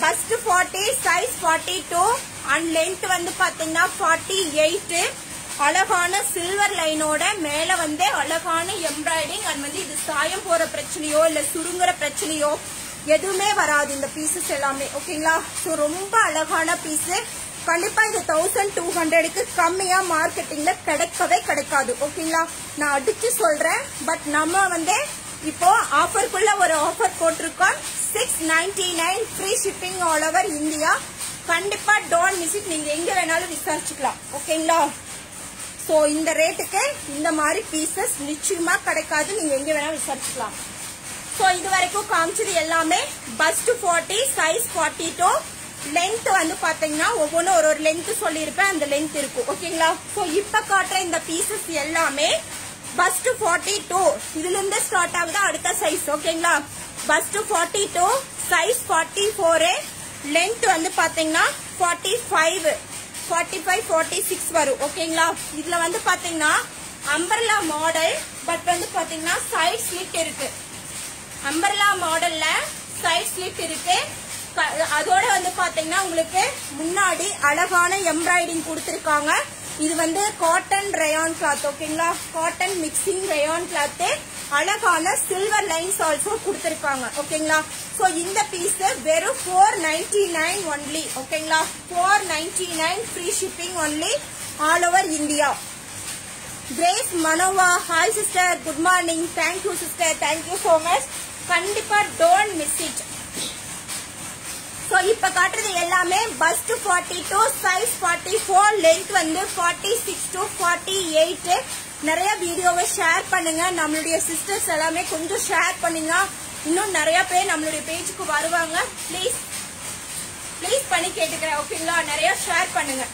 bust forty size forty two and length வந்து பாத்தீங்கன்னா ஃபார்ட்டி எயிட் அழகான சில்வர் லைனோட மேல வந்து அழகான எம்ப்ராய்டிங் அண்ட் வந்து இது சாயம் போற பிரச்சனையோ இல்ல சுருங்குற பிரச்சனையோ எதுவுமே வராது இந்த பீசஸ் எல்லாமே ஓகேங்களா ஸோ ரொம்ப அழகான பீஸ் கண்டிப்பா இது தௌசண்ட் டூ ஹண்ட்ரடுக்கு கம்மியா மார்க்கெட்டிங்ல கிடைக்கவே கிடைக்காது ஓகேங்களா நான் அடிச்சு சொல்றேன் பட் நம்ம வந்து இப்போ ஆஃபருக்குள்ள ஒரு ஆஃபர் போட்டிருக்கோம் six ninety nine free shipping all over India கண்டிப்பா டோன்ட் மிஸ் இட் நீங்க எங்க வேணாலும் விசாரிச்சுக்கலாம் ஓகேங்களா ஸோ இந்த ரேட்டுக்கு இந்த மாதிரி பீசஸ் நிச்சயமா கிடைக்காது நீங்க எங்க வேணாலும் விசாரிச்சுக்கலாம் ஸோ இது வரைக்கும் காமிச்சது எல்லாமே bust forty size forty two length வந்து பாத்தீங்கன்னா ஒவ்வொன்றும் ஒரு ஒரு லென்த் சொல்லியிருப்பேன் அந்த லென்த் இருக்கும் ஓகேங்களா ஸோ இப்ப காட்டுற இந்த பீசஸ் எல்லாமே பஸ்ட் ஃபார்ட்டி டூ இதுல இருந்து ஸ்டார்ட் ஆகுது அடுத்த சைஸ் ஓகேங்களா bust forty two size forty four length வந்து பாத்தீங்கன்னா forty five forty five forty six வரும் ஓகேங்களா இதுல வந்து பாத்தீங்கன்னா அம்பர்லா மாடல் பட் வந்து பாத்தீங்கன்னா சைட் ஸ்லிட் இருக்கு அம்பர்லா மாடல்ல சைட் ஸ்லிட் இருக்கு க- அதோட வந்து பாத்தீங்கன்னா உங்களுக்கு முன்னாடி அழகான எம்ப்ராய்டிங் கொடுத்திருக்காங்க இது வந்து காட்டன் ரயான் கிளாத் ஓகேங்களா காட்டன் மிக்சிங் ரயான் கிளாத் அழகான சில்வர் லைன்ஸ் ஆல்சோ கொடுத்திருக்காங்க ஓகேங்களா சோ இந்த பீஸ் வெறும் ஃபோர் நைன்டி நைன் ஒன்லி ஓகேங்களா four ninety nine free shipping only all over India Grace மனோவா hi sister good morning thank you sister thank you so much கண்டிப்பா don't miss it so இப்போ காட்டுறது எல்லாமே bust forty two size forty four length வந்து forty six to forty eight நிறைய வீடியோவை share பண்ணுங்க நம்மளுடைய சிஸ்டர்ஸ் எல்லாமே கொஞ்சம் ஷேர் பண்ணுங்க இன்னும் நிறைய பேர் நம்மளுடைய பேஜுக்கு வருவாங்க ப்ளீஸ் ப்ளீஸ் பண்ணி கேட்டுக்கிறேன் ஓகேங்களா நிறைய ஷேர் பண்ணுங்க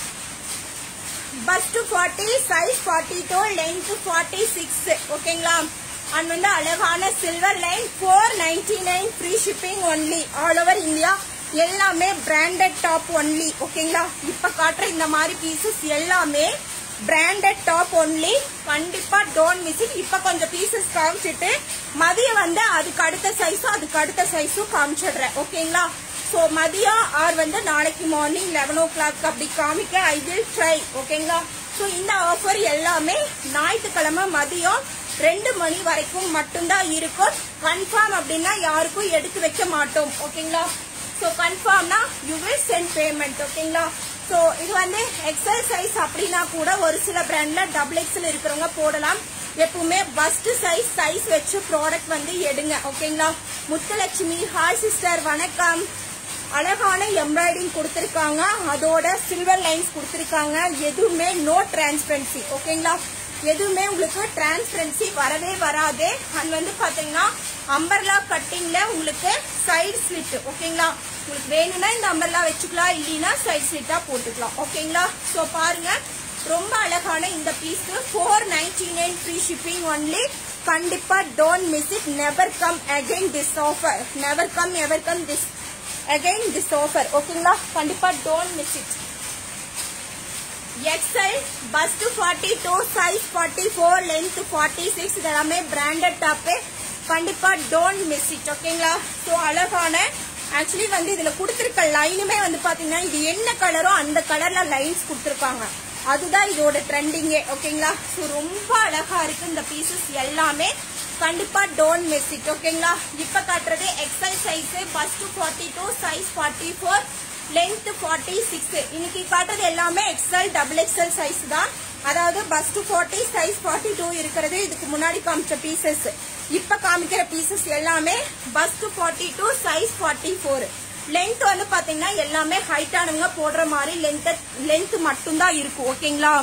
bust forty size forty two length forty six ஓகேங்களா அண்ட் வந்து அழகான silver line four ninety nine free shipping only all over India எல்லாமே பிராண்டட் டாப் ஒன்லி ஓகேங்களா இப்ப காட்டுற இந்த மாதிரி பீசஸ் எல்லாமே பிராண்டட் டாப் ஒன்லி கண்டிப்பா டோன்ட் மிஸ் இட் இப்ப கொஞ்சம் பீசஸ் காமிச்சிட்டு மதியம் வந்து அதுக்கு அடுத்த சைஸும் அதுக்கு அடுத்த சைஸும் காமிச்சிடுறேன் ஓகேங்களா ஸோ மதியம் ஆர் வந்து நாளைக்கு மார்னிங் லெவன் ஓ கிளாக் அப்படி காமிக்க ஐ வில் ட்ரை ஓகேங்களா ஸோ இந்த ஆஃபர் எல்லாமே ஞாயிற்றுக்கிழமை மதியம் ரெண்டு மணி வரைக்கும் மட்டும்தான் இருக்கும் கன்ஃபார்ம் அப்படின்னா யாருக்கும் எடுத்து வைக்க மாட்டோம் ஓகேங்களா ஸோ கன்ஃபார்ம்னா யூ வில் சென்ட் பேமெண்ட் ஓகேங்களா ஸோ இது வந்து எக்ஸல் சைஸ் அப்படின்னா கூட ஒரு சில பிராண்ட்ல டபுள் எக்ஸல் இருக்கிறவங்க போடலாம் எப்பவுமே பஸ்ட் சைஸ் சைஸ் வச்சு ப்ராடக்ட் வந்து எடுங்க ஓகேங்களா முத்துலட்சுமி ஹாய் சிஸ்டர் வணக்கம் அழகான எம்ப்ராய்டிங் கொடுத்திருக்காங்க அதோட சில்வர் லைன்ஸ் கொடுத்திருக்காங்க எதுவுமே நோ டிரான்ஸ்பரன்சி ஓகேங்களா எதுவுமே உங்களுக்கு டிரான்ஸ்பரன்சி வரவே வராது அது வந்து பாத்தீங்கன்னா அம்பர்லா கட்டிங்ல உங்களுக்கு சைடு ஸ்லிட் ஓகேங்களா உங்களுக்கு வேணும்னா இந்த அம்பர்லா வச்சுக்கலாம் இல்லைன்னா சைடு ஸ்லிட்டா போட்டுக்கலாம் ஓகேங்களா ஸோ பாருங்க ரொம்ப அழகான இந்த piece four ninety nine free shipping only கண்டிப்பா don't miss it never come again this offer never come ever come this again this offer ஓகேங்களா கண்டிப்பா don't miss it XL bust forty two size forty four length forty six இதெல்லாமே branded top கண்டிப்பா don't miss it ஓகேங்களா so அழகான actually வந்து இதுல கொடுத்துருக்க லைனுமே வந்து பாத்தீங்கன்னா இது என்ன கலரோ அந்த கலர்ல லைன்ஸ் கொடுத்துருக்காங்க அதுதான் இதோட ட்ரெண்டிங்கே ஓகேங்களா ஸோ ரொம்ப அழகா இருக்கு இந்த பீசஸ் எல்லாமே கண்டிப்பா டோன்ட் மிஸ் இட் ஓகேங்களா இப்ப காட்டுறது XL size bust forty two size forty four length forty six இன்னைக்கு காட்டுறது எல்லாமே எக்ஸல் டபுள் எக்ஸல் சைஸ் தான் அதாவது bust forty size forty two இருக்கிறது இதுக்கு முன்னாடி காமிச்ச பீசஸ் இப்ப காமிக்கிற பீசஸ் எல்லாமே bust forty two size forty four length வந்து பாத்தீங்கன்னா எல்லாமே ஹைட்டானவங்க போடுற மாதிரி லென்த் லென்த் மட்டும்தான் இருக்கும் ஓகேங்களா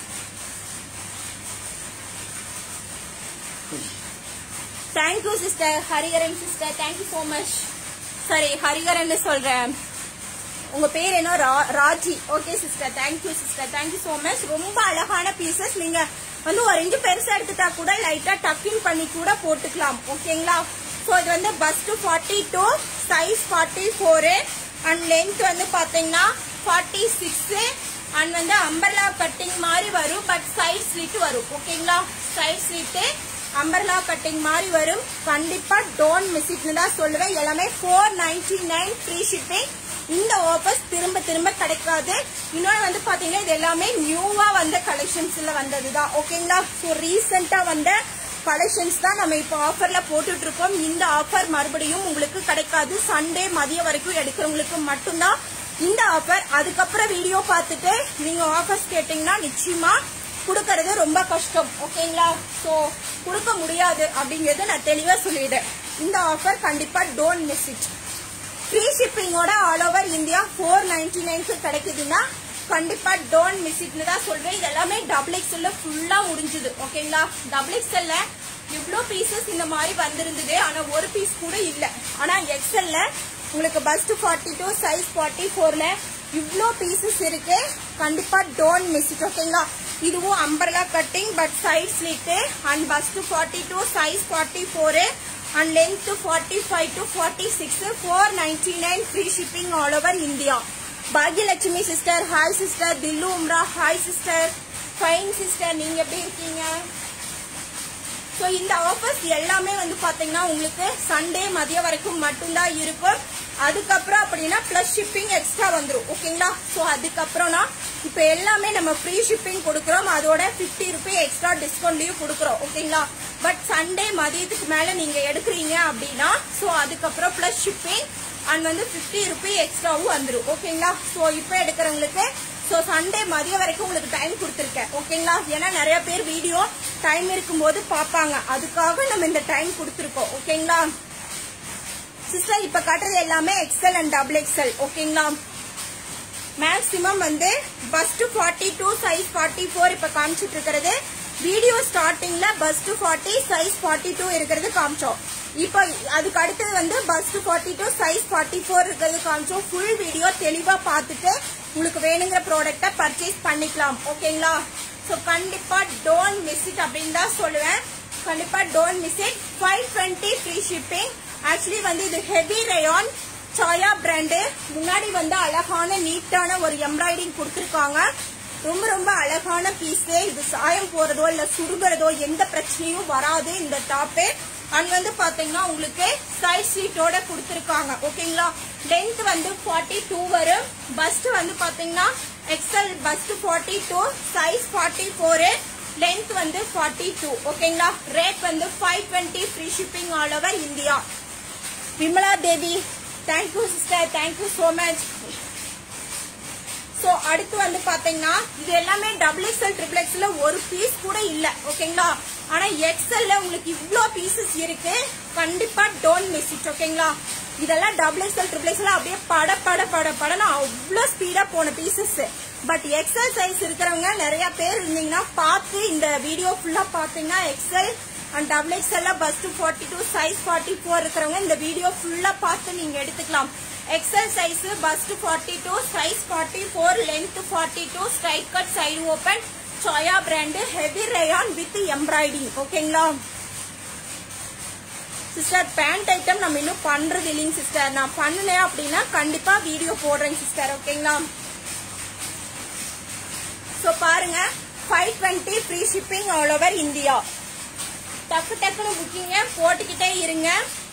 thank you sister Hariharan sister thank you so much சரி ஹரிஹரன் சொல்றேன் உங்க பேர் என்ன ரா- Raji okay sister thank you sister thank you so much ரொம்ப அழகான பீசஸ் நீங்க வந்து ஒரு இன்ச்சு பெருசா எடுத்துட்டா கூட லைட்டா டக்கிங் பண்ணி கூட போட்டுக்கலாம் ஓகேங்களா ஸோ இது வந்து bust forty two size forty four and length வந்து பாத்தீங்கன்னா ஃபார்ட்டி சிக்ஸ் அண்ட் வந்து அம்பர்லா கட்டிங் மாதிரி வரும் பட் சைட் ஸ்லிட் வரும் ஓகேங்களா சைட் ஸ்லிட்டு அம்பர்லா கட்டிங் மாதிரி வரும் கண்டிப்பா டோன்ட் மிஸ் இட்னு தான் சொல்லுவேன் எல்லாமே four ninety nine free shipping இந்த ஆஃபர்ஸ் திரும்ப திரும்ப கிடைக்காது இன்னொன்று வந்து பாத்தீங்கன்னா இது எல்லாமே நியூவா வந்த கலெக்ஷன்ஸ்ல வந்ததுதான் ஓகேங்களா ஸோ ரீசெண்டா வந்த கலெக்ஷன்ஸ் தான் நம்ம இப்போ ஆஃபர்ல போட்டுட்டு இருக்கோம் இந்த ஆஃபர் மறுபடியும் உங்களுக்கு கிடைக்காது சண்டே மதியம் வரைக்கும் எடுக்கிறவங்களுக்கு மட்டும்தான் இந்த ஆஃபர் அதுக்கப்புறம் வீடியோ பார்த்துட்டு நீங்க ஆஃபர்ஸ் கேட்டீங்கன்னா நிச்சயமா கொடுக்கறது ரொம்ப கஷ்டம் ஓகேங்களா ஸோ கொடுக்க முடியாது அப்படிங்கறது நான் தெளிவா சொல்லிடுறேன் இந்த ஆஃபர் கண்டிப்பா டோன்ட் மிஸ் இட் ஃப்ரீ ஷிப்பிங்கோட all over India four ninety நைன்க்கு கிடைக்குதுன்னா கண்டிப்பா டோன்ட் மிஸ் இட்னு தான் சொல்றேன் இது எல்லாமே டபுள் எக்ஸ்எல்ல ஃபுல்லா முடிஞ்சுது ஓகேங்களா டபுள் எக்ஸ்எல்ல இவ்வளோ பீசஸ் இந்த மாதிரி வந்திருந்தது ஆனா ஒரு பீஸ் கூட இல்ல ஆனா எக்ஸ்எல்ல உங்களுக்கு bust forty two size forty ஃபோர்ல இவ்வளோ பீசஸ் இருக்கு கண்டிப்பா டோன்ட் மிஸ் இட் ஓகேங்களா இதுவும் umbrella cutting but side slit and bust forty two size forty four and length 45 to 46 499 free shipping all over India Bhagyalakshmi sister hi sister தில்லு உம்ரா hi sister fine sister நீங்க எப்படி இருக்கீங்க so இந்த offers எல்லாமே வந்து பாத்தீங்கன்னா உங்களுக்கு சண்டே மதியம் வரைக்கும் மட்டும்தான் இருக்கும் அதுக்கப்புறம் அப்படின்னா பிளஸ் ஷிப்பிங் எக்ஸ்ட்ரா வந்துடும் ஓகேங்களா ஸோ அதுக்கப்புறம்னா இப்போ எல்லாமே நம்ம ஃப்ரீ ஷிப்பிங் கொடுக்குறோம் அதோட ஃபிஃப்டி ருபி எக்ஸ்ட்ரா டிஸ்கவுண்ட்லையும் கொடுக்குறோம் ஓகேங்களா பட் சண்டே மதியத்துக்கு மேலே நீங்கள் எடுக்கிறீங்க அப்படின்னா ஸோ அதுக்கப்புறம் பிளஸ் ஷிப்பிங் அண்ட் வந்து ஃபிஃப்டி ருபி எக்ஸ்ட்ராவும் வந்துடும் ஓகேங்களா ஸோ இப்போ எடுக்கிறவங்களுக்கு ஸோ சண்டே மதியம் வரைக்கும் உங்களுக்கு டைம் கொடுத்துருக்கேன் ஓகேங்களா ஏன்னா நிறைய பேர் வீடியோ டைம் இருக்கும்போது பார்ப்பாங்க அதுக்காக நம்ம இந்த டைம் கொடுத்துருக்கோம் ஓகேங்களா சிஸ்டர் இப்ப காட்டுறது எல்லாமே எக்ஸல் அண்ட் டபுள் எக்ஸல் ஓகேங்களா மேக்சிமம் வந்து bust forty two size forty four இப்ப காமிச்சிட்டு இருக்கிறது வீடியோ ஸ்டார்டிங்ல bust forty size forty two இருக்கிறது காமிச்சோம் இப்போ அதுக்கு அடுத்தது வந்து bust forty two size forty four இருக்கிறது காமிச்சோம் ஃபுல் வீடியோ தெளிவா பார்த்துட்டு உங்களுக்கு வேணுங்கிற ப்ராடக்ட்டை பர்ச்சேஸ் பண்ணிக்கலாம் ஓகேங்களா ஸோ கண்டிப்பா டோன்ட் மிஸ் இட் அப்படின்னு தான் சொல்லுவேன் கண்டிப்பா don't miss it five twenty free shipping actually வந்து இது ஹெவி ரயான் சாயா பிராண்டு முன்னாடி வந்து அழகான நீட்டான ஒரு எம்ப்ராய்டிங் கொடுத்துருக்காங்க ரொம்ப ரொம்ப அழகான பீஸ் இது சாயம் போறதோ இல்ல சுருகிறதோ எந்த பிரச்சனையும் வராது இந்த டாப்பு அண்ட் வந்து பாத்தீங்கன்னா உங்களுக்கு சைட் சீட்டோட கொடுத்துருக்காங்க ஓகேங்களா லென்த் வந்து ஃபார்ட்டி டூ வரும் பஸ்ட் வந்து பாத்தீங்கன்னா XL bust forty two size forty four length வந்து ஃபார்ட்டி டூ ஓகேங்களா ரேட் வந்து five twenty free shipping all over India Vimala Devi thank you sister thank you so much so அடுத்து வந்து பாத்தீங்கன்னா இது எல்லாமே டபுள் எக்ஸ்எல் ட்ரிபிள் எக்ஸ்எல்ல ஒரு பீஸ் கூட இல்ல ஓகேங்களா ஆனா எக்ஸ்எல்ல உங்களுக்கு இவ்ளோ பீசஸ் இருக்கு கண்டிப்பா டோன்ட் மிஸ் இட் ஓகேங்களா இதெல்லாம் டபுள் எக்ஸ்எல் ட்ரிபிள் எக்ஸ்எல் அப்படியே பட பட பட படன்னு அவ்வளோ ஸ்பீடா போன பீசஸ் பட் எக்ஸல் சைஸ் இருக்கிறவங்க நிறைய பேர் இருந்தீங்கன்னா பார்த்து இந்த வீடியோ ஃபுல்லா பாத்தீங்கன்னா எக்ஸல் அண்ட் டபுள் எக்ஸ்எல்ல bust forty two size forty four இருக்கிறவங்க இந்த வீடியோ ஃபுல்லா பார்த்து நீங்க எடுத்துக்கலாம் XL size bust forty two size forty four length forty two straight cut side open Soya brand heavy rayon with embroidering ஓகேங்களா sister pant item நம்ம இன்னும் பண்றது இல்லைங்க சிஸ்டர் நான் பண்ணுனேன் அப்படின்னா கண்டிப்பா வீடியோ போடுறேன் சிஸ்டர் ஓகேங்களா ஸோ பாருங்க five twenty free shipping all over India டக்கு டக்குன்னு புக்கிங்க போட்டுக்கிட்டே இருங்க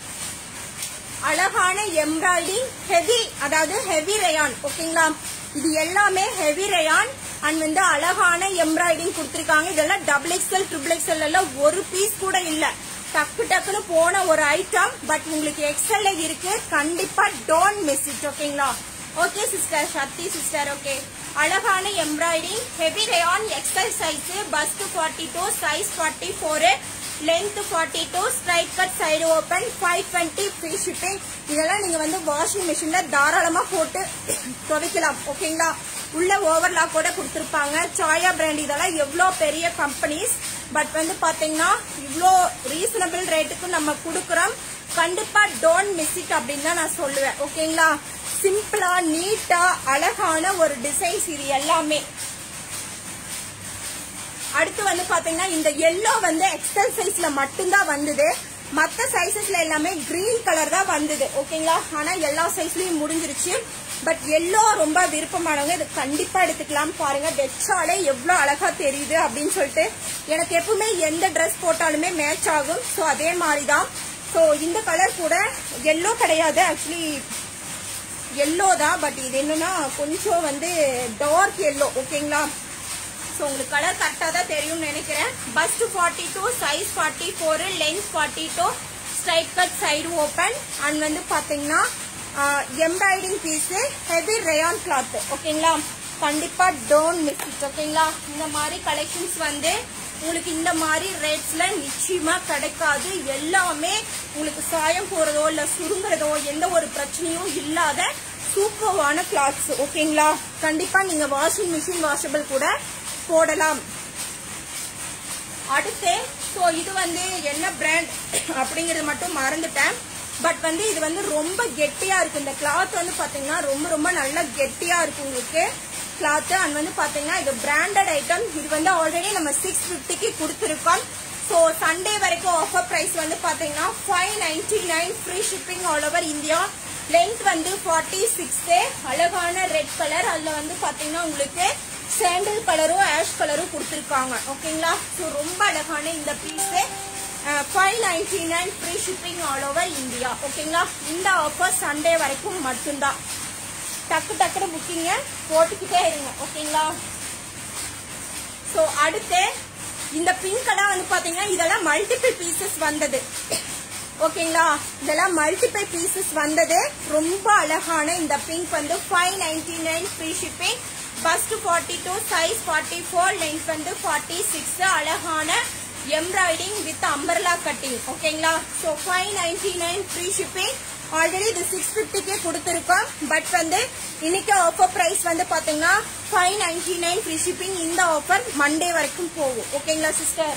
அழகான எம்ப்ராய்டிங் ஹெவி அதாவது ஹெவி ரயான் ஓகேங்களா இது எல்லாமே ஹெவி ரயான் அண்ட் வந்து அழகான எம்ப்ராய்டிஙங் கொடுத்துருக்காங்க இதெல்லாம் டபுள் எக்ஸ்எல் ட்ரிபிள் எக்ஸ்எல் எல்லாம் ஒரு பீஸ் கூட இல்ல டக்கு டக்குன்னு போன ஒரு ஐட்டம் பட் உங்களுக்கு எக்ஸ்எல்ல இருக்கு கண்டிப்பா டோன்ட் மிஸ் இட் ஓகேங்களா okay sister Shakti sister okay அழகான embroidering heavy rayon XL size bust forty two size forty four length forty two straight cut side open five twenty free shipping இதெல்லாம் நீங்க வந்து washing மிஷின்ல தாராளமா போட்டு துவைக்கலாம் ஓகேங்களா உள்ள ஓவர்லாக் கூட கொடுத்துருப்பாங்க சாயா பிராண்ட் இதெல்லாம் எவ்வளோ பெரிய கம்பெனிஸ் பட் வந்து பாத்தீங்கன்னா இவ்வளோ ரீசனபிள் ரேட்டுக்கு நம்ம கொடுக்குறோம் கண்டிப்பா டோன்ட் மிஸ் இட் அப்படின்னு தான் நான் சொல்லுவேன் ஓகேங்களா சிம்பிளா நீட்டா அழகான ஒரு டிசைன்ஸ் இது எல்லாமே அடுத்து வந்து பாத்தீங்கன்னா இந்த எல்லோ வந்து எக்ஸல் சைஸ்ல மட்டும்தான் வந்தது மத்த சைசஸ்ல எல்லாமே கிரீன் கலர் தான் வந்தது ஓகேங்களா ஆனா எல்லா சைஸ்லயும் முடிஞ்சிருச்சு பட் எல்லோ ரொம்ப விருப்பமானவங்க இது கண்டிப்பா எடுத்துக்கலாம் பாருங்க வெச்சாலே எவ்வளவு அழகா தெரியுது அப்படின்னு சொல்லிட்டு எனக்கு எப்பவுமே எந்த ட்ரெஸ் போட்டாலுமே மேட்ச் ஆகும் ஸோ அதே மாதிரி தான் ஸோ இந்த கலர் கூட எல்லோ கிடையாது ஆக்சுவலி எல்லோ தான் பட் இது என்னன்னா கொஞ்சம் வந்து டார்க் எல்லோ ஓகேங்களா ஸோ உங்களுக்கு கலர் கரெக்டாக தான் தெரியும்னு நினைக்கிறேன் bust forty two size forty four length forty two straight cut side open and வந்து பார்த்தீங்கன்னா embroidering piece heavy rayon cloth ஓகேங்களா கண்டிப்பா டோன்ட் மிஸ் இட் ஓகேங்களா இந்த மாதிரி கலெக்ஷன்ஸ் வந்து உங்களுக்கு இந்த மாதிரி ரேட்ஸ்ல நிச்சயமா கிடைக்காது எல்லாமே உங்களுக்கு சாயம் போறதோ இல்ல சுருங்குறதோ எந்த ஒரு பிரச்சனையும் இல்லாத சூப்பர்வான கிளாத்ஸ் ஓகேங்களா கண்டிப்பா நீங்க வாஷிங் மிஷின் வாஷபிள் கூட போடலாம் அடுத்து ஸோ இது வந்து என்ன பிராண்ட் அப்படிங்கறது மட்டும் மறந்துட்டேன் பட் வந்து இது வந்து ரொம்ப கெட்டியா இருக்கு இந்த கிளாத் வந்து பாத்தீங்கன்னா ரொம்ப ரொம்ப நல்லா கெட்டியா இருக்கு உங்களுக்கு கிளாத் அண்ட் வந்து பாத்தீங்கன்னா இது பிராண்டட் ஐட்டம் இது வந்து ஆல்ரெடி நம்ம சிக்ஸ் பிப்டிக்கு கொடுத்துருக்கோம் ஸோ சண்டே வரைக்கும் ஆஃபர் பிரைஸ் வந்து பாத்தீங்கன்னா five ninety nine free shipping all over India length வந்து ஃபார்ட்டி சிக்ஸ் அழகான ரெட் கலர் அதுல வந்து பாத்தீங்கன்னா உங்களுக்கு சாண்டல் கலரும் ஆஷ் கலரும் கொடுத்துருக்காங்க ஓகேங்களா ஸோ ரொம்ப அழகான இந்த piece five ninety nine free shipping all over India ஓகேங்களா இந்த ஆஃபர் சண்டே வரைக்கும் மட்டும்தான் டக்கு டக்குன்னு புக்கிங்க போட்டுக்கிட்டே இருங்க ஓகேங்களா ஸோ அடுத்து இந்த பிங்க் எல்லாம் வந்து பாத்தீங்கன்னா இதெல்லாம் மல்டிபிள் பீசஸ் வந்தது ஓகேங்களா இதெல்லாம் மல்டிபிள் பீசஸ் வந்தது ரொம்ப அழகான இந்த பிங்க் வந்து five ninety nine free shipping first forty two size forty four length வந்து ஃபார்ட்டி சிக்ஸ் அழகான எம்ப்ராய்டிங் வித் அம்பர்லா கட்டிங் ஓகேங்களா so five ninety nine free shipping already இது சிக்ஸ் ஃபிஃப்டிக்கே கொடுத்துருக்கோம் பட் வந்து இன்னைக்கு ஆஃபர் பிரைஸ் வந்து பாத்தீங்கன்னா five ninety nine free shipping இந்த ஆஃபர் மண்டே வரைக்கும் போகும் ஓகேங்களா சிஸ்டர்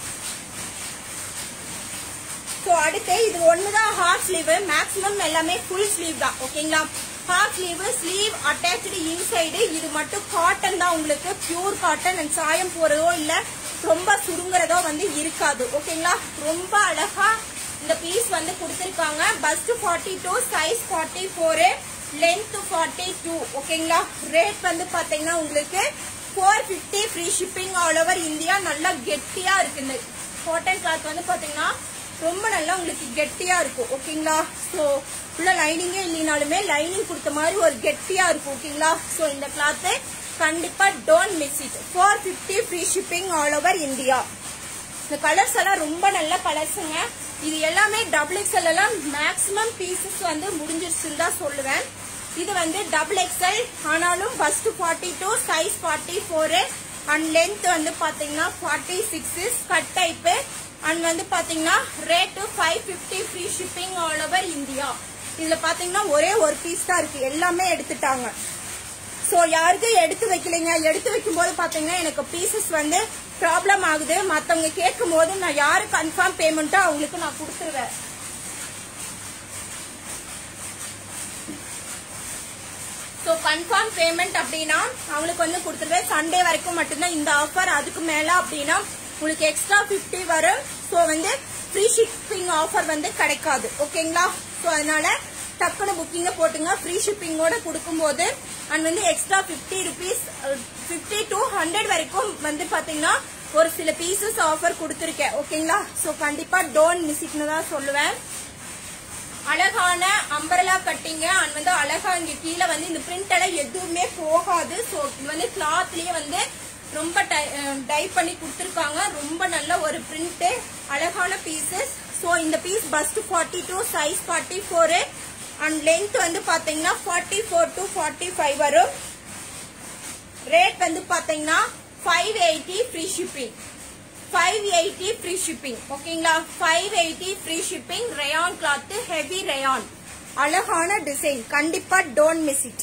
ஸோ அடுத்து இது ஒண்ணுதான் ஹாஃப் ஸ்லீவ் மேக்ஸிமம் எல்லாமே ஃபுல் ஸ்லீவ் தான் ஓகேங்களா half sleeve sleeve attach inside இது மட்டும் காட்டன் தான் உங்களுக்கு பியூர் காட்டன் அண்ட் சாயம் போறதோ இல்ல ரொம்ப சுருங்குறதோ வந்து இருக்காது ஓகேங்களா ரொம்ப அழகா இந்த பீஸ் வந்து கொடுத்துருக்காங்க bust forty two size forty four length forty two ஓகேங்களா ரேட் வந்து பாத்தீங்கன்னா உங்களுக்கு four fifty free shipping all over India நல்லா கெட்டியா இருக்கு இந்த காட்டன் கிளாத் வந்து பாத்தீங்கன்னா ரொம்ப நல்லா உங்களுக்கு கெட்டியா இருக்கும் ஓகேங்களா ஸோ உள்ள லைனிங்கே இல்லைனாலுமே லைனிங் கொடுத்த மாதிரி ஒரு கெட்டியா இருக்கும் ஓகேங்களா ஸோ இந்த கிளாத்து கண்டிப்பா don't miss it four fifty free shipping all over India இந்த கலர்ஸ் எல்லாம் ரொம்ப நல்ல கலர்ஸுங்க இது எல்லாமே டபுள் எக்ஸ்எல் எல்லாம் மேக்ஸிமம் பீசஸ் வந்து முடிஞ்சிருச்சுன்னு தான் சொல்லுவேன் இது வந்து டபுள் எக்ஸ்எல் ஆனாலும் first forty two size forty four and length வந்து பாத்தீங்கன்னா forty six cut type and வந்து பாத்தீங்கன்னா rate five fifty free shipping all over India இதுல பாத்தீங்கன்னா ஒரே ஒரு பீஸ் தான் இருக்கு எல்லாமே எடுத்துட்டாங்க ஸோ யாருக்கும் எடுத்து வைக்கலைங்க எடுத்து வைக்கும்போது பாத்தீங்கன்னா எனக்கு பீசஸ் வந்து ப்ராப்ளம் ஆகுது மத்தவங்க கேட்கும் போது நான் யாரு கன்ஃபார்ம் பேமெண்ட்டோ அவங்களுக்கு நான் கொடுத்துருவேன் ஸோ கன்ஃபார்ம் பேமெண்ட் அப்படின்னா அவங்களுக்கு வந்து கொடுத்துருவேன் சண்டே வரைக்கும் மட்டும்தான் இந்த ஆஃபர் அதுக்கு மேல அப்படின்னா உங்களுக்கு எக்ஸ்ட்ரா ஃபிஃப்டி வரும் ஸோ வந்து ஃப்ரீ ஷிப்பிங் ஆஃபர் வந்து கிடைக்காது ஓகேங்களா ஸோ அதனால டக்குனு புக்கிங்க போட்டுங்க ஃப்ரீ ஷிப்பிங்கோட கொடுக்கும்போது அண்ட் வந்து extra fifty rupees fifty to hundred வரைக்கும் வந்து பாத்தீங்கன்னா ஒரு சில பீசஸ் ஆஃபர் கொடுத்துருக்கேன் ஓகேங்களா ஸோ கண்டிப்பா டோன்ட் மிஸ் இட்னு தான் சொல்லுவேன் அழகான அம்பரலா கட்டிங்க அண்ட் வந்து அழகா இங்க கீழே வந்து இந்த பிரிண்ட் எல்லாம் எதுவுமே போகாது ஸோ இது வந்து கிளாத்லயே வந்து ரொம்ப டை பண்ணி கொடுத்துருக்காங்க ரொம்ப நல்ல ஒரு பிரிண்ட் அழகான பீசஸ் ஸோ இந்த piece bust forty two size forty four and length வந்து பாத்தீங்கன்னா forty four to forty five வரும் ரேட் வந்து பாத்தீங்கன்னா five eighty free shipping five eighty free shipping ஓகேங்களா five eighty free shipping rayon cloth heavy rayon அழகான design கண்டிப்பா don't miss it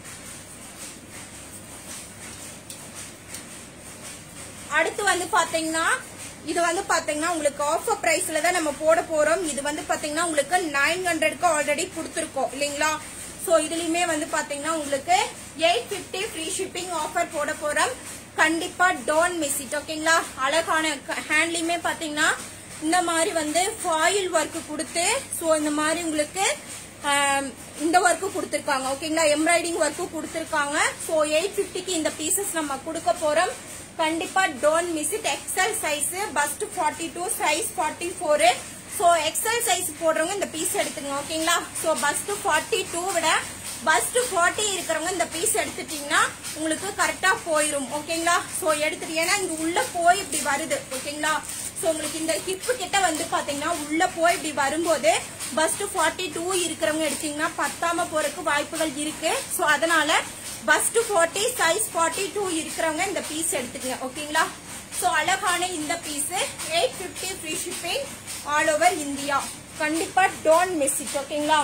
அடுத்து வந்து பாத்தீங்கன்னா இது வந்து பாத்தீங்கன்னா உங்களுக்கு ஆஃபர் பிரைஸ்ல தான் நம்ம போட போறோம் இது வந்து பாத்தீங்கன்னா உங்களுக்கு நைன் ஹண்ட்ரட்க்கு ஆல்ரெடி கொடுத்துருக்கோம் இல்லைங்களா சோ இதுலயுமே வந்து பாத்தீங்கன்னா உங்களுக்கு eight fifty free shipping offer போட போறோம் கண்டிப்பா டோன்ட் மிஸ் இட் ஓகேங்களா அழகான ஹேண்ட்லயுமே பாத்தீங்கன்னா இந்த மாதிரி வந்து ஃபாயில் ஒர்க் கொடுத்து சோ இந்த மாதிரி உங்களுக்கு இந்த ஒர்க்கு கொடுத்துருக்காங்க ஓகேங்களா எம்ப்ராய்டிங் ஒர்க்கு கொடுத்துருக்காங்க ஸோ எயிட் ஃபிஃப்டிக்கு இந்த பீசஸ் நம்ம கொடுக்க போறோம் கண்டிப்பா don't miss it XL size bust forty two size forty four so XL size போடுறவங்க இந்த பீஸ் எடுத்துங்க ஓகேங்களா ஸோ பஸ்ட் ஃபார்ட்டி டூ விட பஸ்ட் ஃபார்ட்டி இருக்கிறவங்க இந்த பீஸ் எடுத்துட்டீங்கன்னா உங்களுக்கு கரெக்டா போயிரும் ஓகேங்களா ஸோ எடுத்துட்டு ஏன்னா இங்க உள்ள போய் இப்படி வருது ஓகேங்களா ஸோ உங்களுக்கு இந்த ஹிப்பு கிட்ட வந்து பாத்தீங்கன்னா உள்ள போய் இப்படி வரும்போது பஸ்ட் ஃபார்ட்டி டூ இருக்கிறவங்க எடுத்தீங்கன்னா பத்தாம போறதுக்கு வாய்ப்புகள் இருக்கு ஸோ அதனால bust forty size forty two இருக்கிறவங்க இந்த பீஸ் எடுத்துக்கங்க ஓகேங்களா ஸோ அழகான இந்த piece eight fifty free shipping all over India கண்டிப்பா டோன்ட் மிஸ் இட் ஓகேங்களா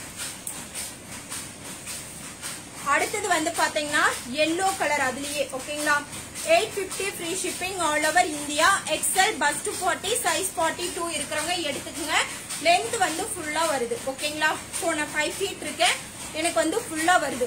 அடுத்தது வந்து பாத்தீங்கன்னா எல்லோ கலர் அதுலயே ஓகேங்களா eight fifty free shipping all over India XL bust forty size forty two இருக்கிறவங்க எடுத்துக்கோங்க லென்த் வந்து ஃபுல்லா வருது ஓகேங்களா ஸோ நான் ஃபைவ் ஃபீட் இருக்கேன் எனக்கு வந்து ஃபுல்லா வருது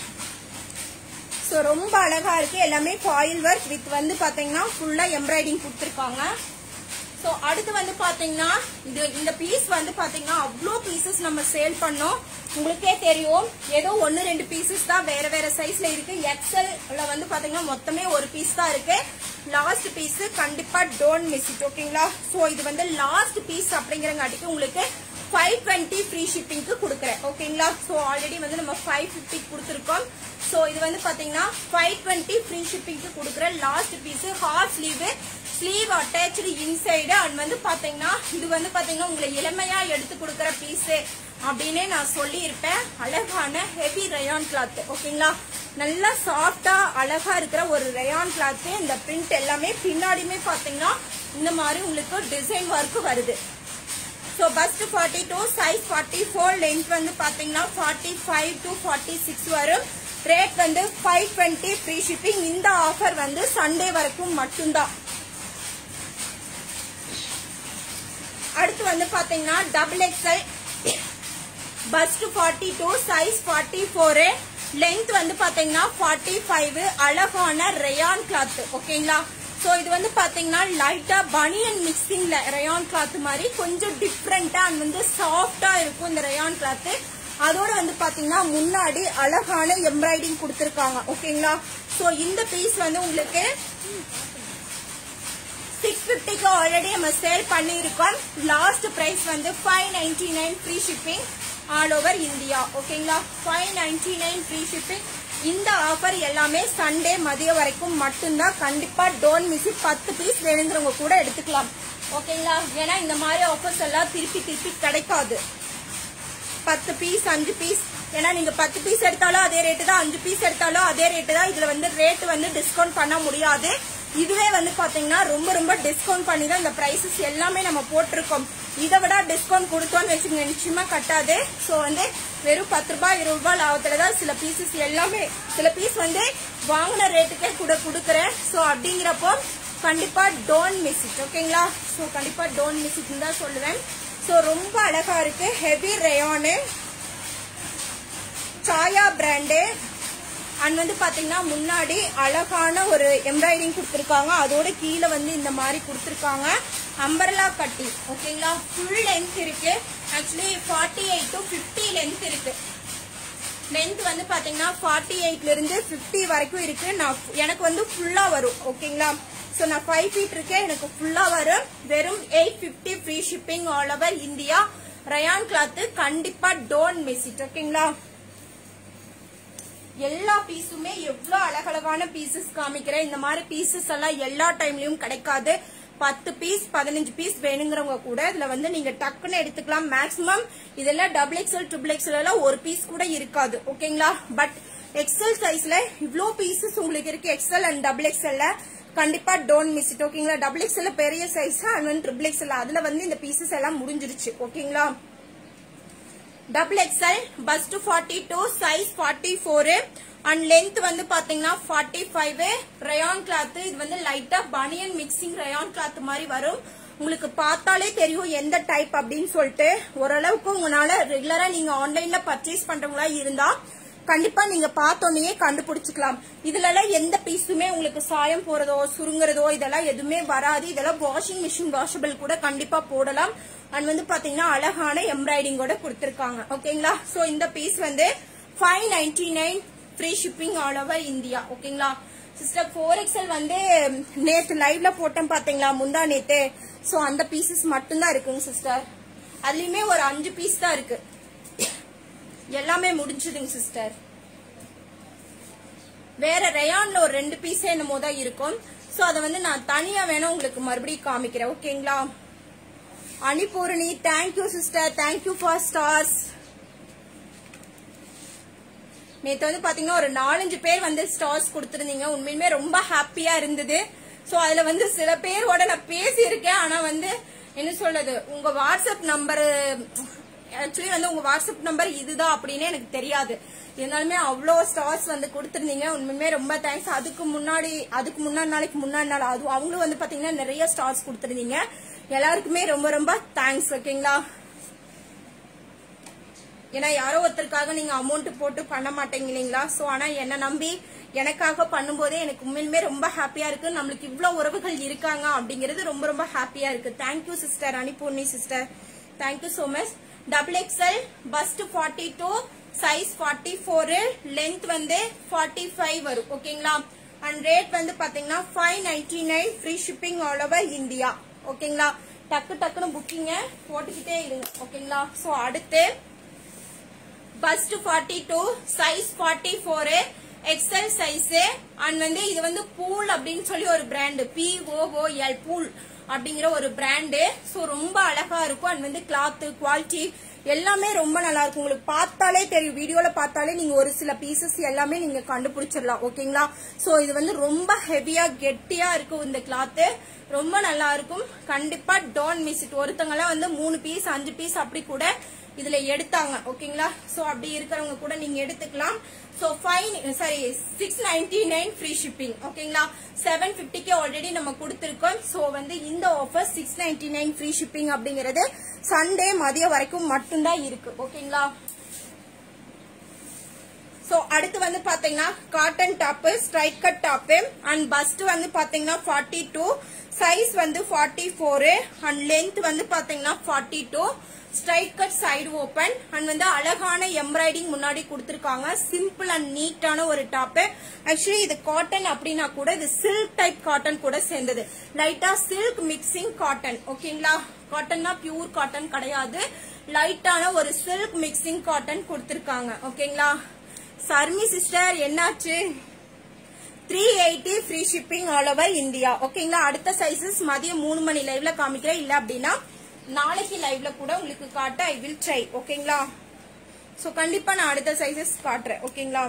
ஸோ ரொம்ப அழகா இருக்கு எல்லாமே ஃபாயில் ஒர்க் வித் வந்து பாத்தீங்கன்னா ஃபுல்லா எம்ப்ராய்டிங் கொடுத்துருக்காங்க ஸோ அடுத்து வந்து பாத்தீங்கன்னா இது இந்த பீஸ் வந்து பாத்தீங்கன்னா அவ்வளோ பீசஸ் நம்ம சேல் பண்ணோம் உங்களுக்கே தெரியும் ஏதோ ஒன்னு ரெண்டு பீசஸ் தான் வேற வேற சைஸ்ல இருக்கு எக்ஸல்ல வந்து பாத்தீங்கன்னா மொத்தமே ஒரு பீஸ் தான் இருக்கு லாஸ்ட் பீஸ் கண்டிப்பா டோன்ட் மிஸ் இட் ஓகேங்களா ஸோ இது வந்து லாஸ்ட் பீஸ் அப்படிங்கிறங்காட்டிக்கு உங்களுக்கு ஃபைவ் டுவெண்ட்டி ஃப்ரீ ஷிப்பிங்க்கு கொடுக்குறேன் ஓகேங்களா ஸோ ஆல்ரெடி வந்து நம்ம ஃபைவ் ஃபிஃப்டி கொடுத்துருக்கோம் ஸோ இது வந்து பாத்தீங்கன்னா ஃபைவ் டுவெண்ட்டி ஃப்ரீ ஷிப்பிங்க்கு கொடுக்குற last piece half sleeve sleeve attach inside and வந்து பாத்தீங்கன்னா இது வந்து பாத்தீங்கன்னா உங்களை இளமையா எடுத்து கொடுக்குற பீஸ் அப்படின்னே நான் சொல்லியிருப்பேன் அழகான ஹெவி ரயான் கிளாத் ஓகேங்களா நல்லா சாஃப்டா அழகா இருக்கிற ஒரு ரயான் கிளாத் இந்த பிரிண்ட் எல்லாமே பின்னாடியுமே பாத்தீங்கன்னா இந்த மாதிரி உங்களுக்கு டிசைன் ஒர்க் வருது so bust forty two size forty four length வந்து பாத்தீங்கன்னா forty five to forty six வரும் ரேட் வந்து ஃபைவ் டுவெண்ட்டி ஃப்ரீ ஷிப்பிங் இந்த ஆஃபர் வந்து சண்டே வரைக்கும் மட்டும்தான் அடுத்து வந்து பாத்தீங்கன்னா double XL bust forty two size forty four length வந்து பாத்தீங்கன்னா ஃபார்ட்டி ஃபைவ் அழகான ரயான் கிளாத் ஓகேங்களா ஸோ இது வந்து பாத்தீங்கன்னா லைட்டா பனியன் மிக்சிங்ல ரயான் கிளாத் மாதிரி கொஞ்சம் டிஃப்ரெண்டா அண்ட் வந்து சாஃப்டா இருக்கும் இந்த ரயான் கிளாத் அதோட வந்து பாத்தீங்கன்னா முன்னாடி அழகான எம்ப்ராய்டிங் கொடுத்துருக்காங்க ஓகேங்களா ஸோ இந்த பீஸ் வந்து உங்களுக்கு சிக்ஸ் பிப்டிக்கு ஆல்ரெடி நம்ம சேல் பண்ணியிருக்கோம் லாஸ்ட் பிரைஸ் வந்து five ninety nine free shipping all over India ஓகேங்களா five ninety nine free shipping இந்த ஆஃபர் எல்லாமே சண்டே மதியம் வரைக்கும் மட்டும்தான் கண்டிப்பா டோன்ட் மிஸ் பத்து பீஸ் வேணுங்கிறவங்க கூட எடுத்துக்கலாம் ஓகேங்களா ஏன்னா இந்த மாதிரி ஆஃபர்ஸ் எல்லாம் திருப்பி திருப்பி கிடைக்காது பத்து பீஸ் அஞ்சு பீஸ் ஏன்னா நீங்க பத்து பீஸ் எடுத்தாலும் அதே ரேட்டு தான் அஞ்சு பீஸ் எடுத்தாலும் அதே ரேட்டு தான் இதுல வந்து ரேட் வந்து டிஸ்கவுண்ட் பண்ண முடியாது இதுவே வந்து பாத்தீங்கன்னா ரொம்ப ரொம்ப டிஸ்கவுண்ட் பண்ணி தான் இந்த பிரைசஸ் எல்லாமே நம்ம போட்டிருக்கோம் இதை விட டிஸ்கவுண்ட் கொடுத்தோம்னு வச்சுக்கோங்க நிச்சயமா கட்டாது ஸோ வந்து வெறும் பத்து ரூபாய் இருபது ரூபாய் லாபத்துல தான் சில பீசஸ் எல்லாமே சில பீஸ் வந்து வாங்கின ரேட்டுக்கே கூட கொடுக்குறேன் ஸோ அப்படிங்கிறப்போ கண்டிப்பா டோன்ட் மிஸ் இட் ஓகேங்களா ஸோ கண்டிப்பா டோன்ட் மிஸ் இட் தான் சொல்லுவேன் ஸோ ரொம்ப அழகா இருக்கு ஹெவி ரயானு சாயா பிராண்டு அண்ட் வந்து பாத்தீங்கன்னா முன்னாடி அழகான ஒரு எம்ப்ராய்டிங் கொடுத்துருக்காங்க அதோட கீழே வந்து இந்த மாதிரி கொடுத்துருக்காங்க அம்பர்லா கட்டி ஓகேங்களா ஃபுல் லென்த் இருக்கு actually forty eight to fifty length இருக்கு லென்த் வந்து பாத்தீங்கன்னா ஃபார்ட்டி எயிட்ல இருந்து ஃபிஃப்டி வரைக்கும் இருக்கு நான் எனக்கு வந்து ஃபுல்லா வரும் ஓகேங்களா ஸோ நான் ஃபைவ் ஃபீட் இருக்கேன் எனக்கு ஃபுல்லா வரும் வெறும் eight fifty free shipping all over India rayon cloth கண்டிப்பா டோன்ட் மிஸ் இட் ஓகேங்களா எல்லா பீஸுமே எவ்வளவு அழகழகான பீசஸ் காமிக்கிறேன் இந்த மாதிரி பீசஸ் எல்லாம் எல்லா டைம்லயும் கிடைக்காது பத்து பீஸ் பதினஞ்சு பீஸ் வேணுங்கிறவங்க கூட இதுல வந்து நீங்க டக்குன்னு எடுத்துக்கலாம் மேக்ஸிமம் இதெல்லாம் டபுள் எக்ஸ்எல் ட்ரிபிள் எக்ஸ்எல் எல்லாம் ஒரு பீஸ் கூட இருக்காது ஓகேங்களா பட் எக்ஸ்எல் சைஸ்ல இவ்ளோ பீசஸ் உங்களுக்கு இருக்கு எக்ஸ்எல் அண்ட் டபுள் எக்ஸ்எல்ல கண்டிப்பா டோன்ட் மிஸ் இட் ஓகேங்களா டபுள் எக்ஸ்எல் பெரிய சைஸ் அண்ட் வந்து ட்ரிபிள் எக்ஸ்எல் அதுல வந்து இந்த பீசஸ் எல்லாம் முடிஞ்சிருச்சு ஓகேங்களா double XL bust forty two size forty four and length வந்து பாத்தீங்கன்னா ஃபார்ட்டி ஃபைவ் ரயான் கிளாத் இது வந்து லைட்டா பனியன் மிக்சிங் ரயான் கிளாத் மாதிரி வரும் உங்களுக்கு பார்த்தாலே தெரியும் எந்த டைப் அப்படின்னு சொல்லிட்டு ஓரளவுக்கு உங்களால ரெகுலரா நீங்க ஆன்லைன்ல பர்ச்சேஸ் பண்றவங்களா இருந்தா கண்டிப்பா நீங்க பார்த்தோன்னே கண்டுபிடிச்சுக்கலாம் இதுல எல்லாம் எந்த பீஸுமே உங்களுக்கு சாயம் போறதோ சுருங்குறதோ இதெல்லாம் எதுவுமே வராது இதெல்லாம் வாஷிங் மிஷின் வாஷபிள் கூட கண்டிப்பா போடலாம் அண்ட் வந்து பாத்தீங்கன்னா அழகான எம்ப்ராய்டிங்கோட கொடுத்திருக்காங்க ஓகேங்களா சோ இந்த பீஸ் வந்து five ninety nine free shipping all over India ஓகேங்களா சிஸ்டர் ஃபோர் எக்ஸல் வந்து நேத்து லைவ்ல போட்டேன் பாத்தீங்களா முந்தா நேத்து சோ அந்த பீசஸ் மட்டும்தான் இருக்குங்க சிஸ்டர் அதுலயுமே ஒரு அஞ்சு பீஸ் தான் இருக்கு எல்லாமே முடிஞ்சதுங்க சிஸ்டர் வேற ரயான்ல ஒரு ரெண்டு பீஸ் என்னமோ தான் இருக்கும் சோ அதை வந்து நான் தனியா வேணா உங்களுக்கு மறுபடியும் காமிக்கிறேன் ஓகேங்களா Anipoorani thank you sister thank you for stars நேத்து வந்து பாத்தீங்கன்னா ஒரு நாலஞ்சு பேர் வந்து ஸ்டார்ஸ் கொடுத்திருந்தீங்க உண்மையுமே ரொம்ப ஹாப்பியா இருந்தது சோ அதுல வந்து சில பேரோட நான் பேசியிருக்கேன் ஆனா வந்து என்ன சொல்றது உங்க வாட்ஸ்அப் நம்பர் ஆக்சுவலி வந்து உங்க வாட்ஸ்அப் நம்பர் இதுதான் அப்படின்னு எனக்கு தெரியாது இருந்தாலுமே அவ்வளோ ஸ்டார்ஸ் வந்து கொடுத்துருந்தீங்க உண்மையுமே ரொம்ப தேங்க்ஸ் அதுக்கு முன்னாடி அதுக்கு முன்னாடி நாளைக்கு முன்னாடி நாள் அது அவங்களும் வந்து பாத்தீங்கன்னா நிறைய ஸ்டார்ஸ் கொடுத்துருந்தீங்க எல்லாருக்குமே ரொம்ப ரொம்ப தேங்க்ஸ் ஓகேங்களா ஏன்னா யாரோ ஒருத்தருக்காக நீங்க அமௌண்ட் போட்டு பண்ண மாட்டீங்க இல்லைங்களா சோ ஆனா என்ன நம்பி எனக்காக பண்ணும்போதே எனக்கு உண்மையிலுமே ரொம்ப ஹாப்பியா இருக்கு நம்மளுக்கு இவ்வளவு உறவுகள் இருக்காங்க அப்படிங்கிறது ரொம்ப ரொம்ப ஹாப்பியா இருக்கு thank you sister Anipoorni sister thank you so much double XL bust forty two size forty four length வந்து ஃபார்ட்டி ஃபைவ் வரும் ஓகேங்களா அண்ட் ரேட் வந்து பாத்தீங்கன்னா five ninety nine free shipping all over India ஓகேங்களா டக்கு டக்குன்னு புக்கிங்க போட்டுக்கிட்டே இருங்க ஓகேங்களா சோ அடுத்து bust forty two size forty four XL size and வந்து இது வந்து பூல் அப்படின்னு சொல்லி ஒரு பிராண்டு பி எல் பூல் அப்படிங்கிற ஒரு பிராண்டு ஸோ ரொம்ப அழகா இருக்கும் அண்ட் வந்து கிளாத் குவாலிட்டி எல்லாமே ரொம்ப நல்லா இருக்கும் உங்களுக்கு பார்த்தாலே தெரியும் வீடியோல பார்த்தாலே நீங்க ஒரு சில பீசஸ் எல்லாமே நீங்க கண்டுபிடிச்சிடலாம் ஓகேங்களா சோ இது வந்து ரொம்ப ஹெவியா கெட்டியா இருக்கும் இந்த கிளாத் ரொம்ப நல்லா இருக்கும் கண்டிப்பா டோன்ட் மிஸ் இட் ஒருத்தவங்க எல்லாம் வந்து மூணு பீஸ் அஞ்சு பீஸ் அப்படி கூட இதுல எடுத்தாங்க ஓகேங்களா சோ அப்படி இருக்கிறவங்க கூட நீங்க எடுத்துக்கலாம் so five sorry six ninety nine free shipping ஓகேங்களா செவன் பிப்டிக்கு ஆல்ரெடி நம்ம கொடுத்துருக்கோம் சோ வந்து இந்த offer six ninety nine free shipping அப்படிங்கிறது சண்டே மதியம் வரைக்கும் மட்டும்தான் இருக்கு ஓகேங்களா சோ அடுத்து வந்து பாத்தீங்கன்னா cotton top straight cut top and bust வந்து பாத்தீங்கன்னா ஃபார்ட்டி டூ சைஸ் வந்து ஃபார்ட்டி ஃபோரு அண்ட் லென்த் வந்து பாத்தீங்கன்னா forty two straight cut side open and வந்து அழகான எம்ப்ராய்டிங் முன்னாடி கொடுத்துருக்காங்க சிம்பிள் அண்ட் நீட்டான ஒரு டாப் ஆக்சுவலி இது காட்டன் அப்படின்னா கூட இது சில்க் டைப் காட்டன் கூட சேர்ந்தது லைட்டா சில்க் மிக்சிங் காட்டன் ஓகேங்களா காட்டன்னா பியூர் காட்டன் கிடையாது லைட்டான ஒரு சில்க் மிக்சிங் காட்டன் கொடுத்துருக்காங்க ஓகேங்களா சர்மி சிஸ்டர் என்னாச்சு three eighty free shipping all over India ஓகேங்களா அடுத்த சைசஸ் மதியம் மூணு மணி லைவ்ல காமிக்கிறேன் இல்ல அப்படின்னா நாளைக்கு லைவ்ல கூட உங்களுக்கு காட்ட ஐ வில் ட்ரை ஓகேங்களா சோ கண்டிப்பா நான் அடுத்த சைசஸ் காட்டுறேன் ஓகேங்களா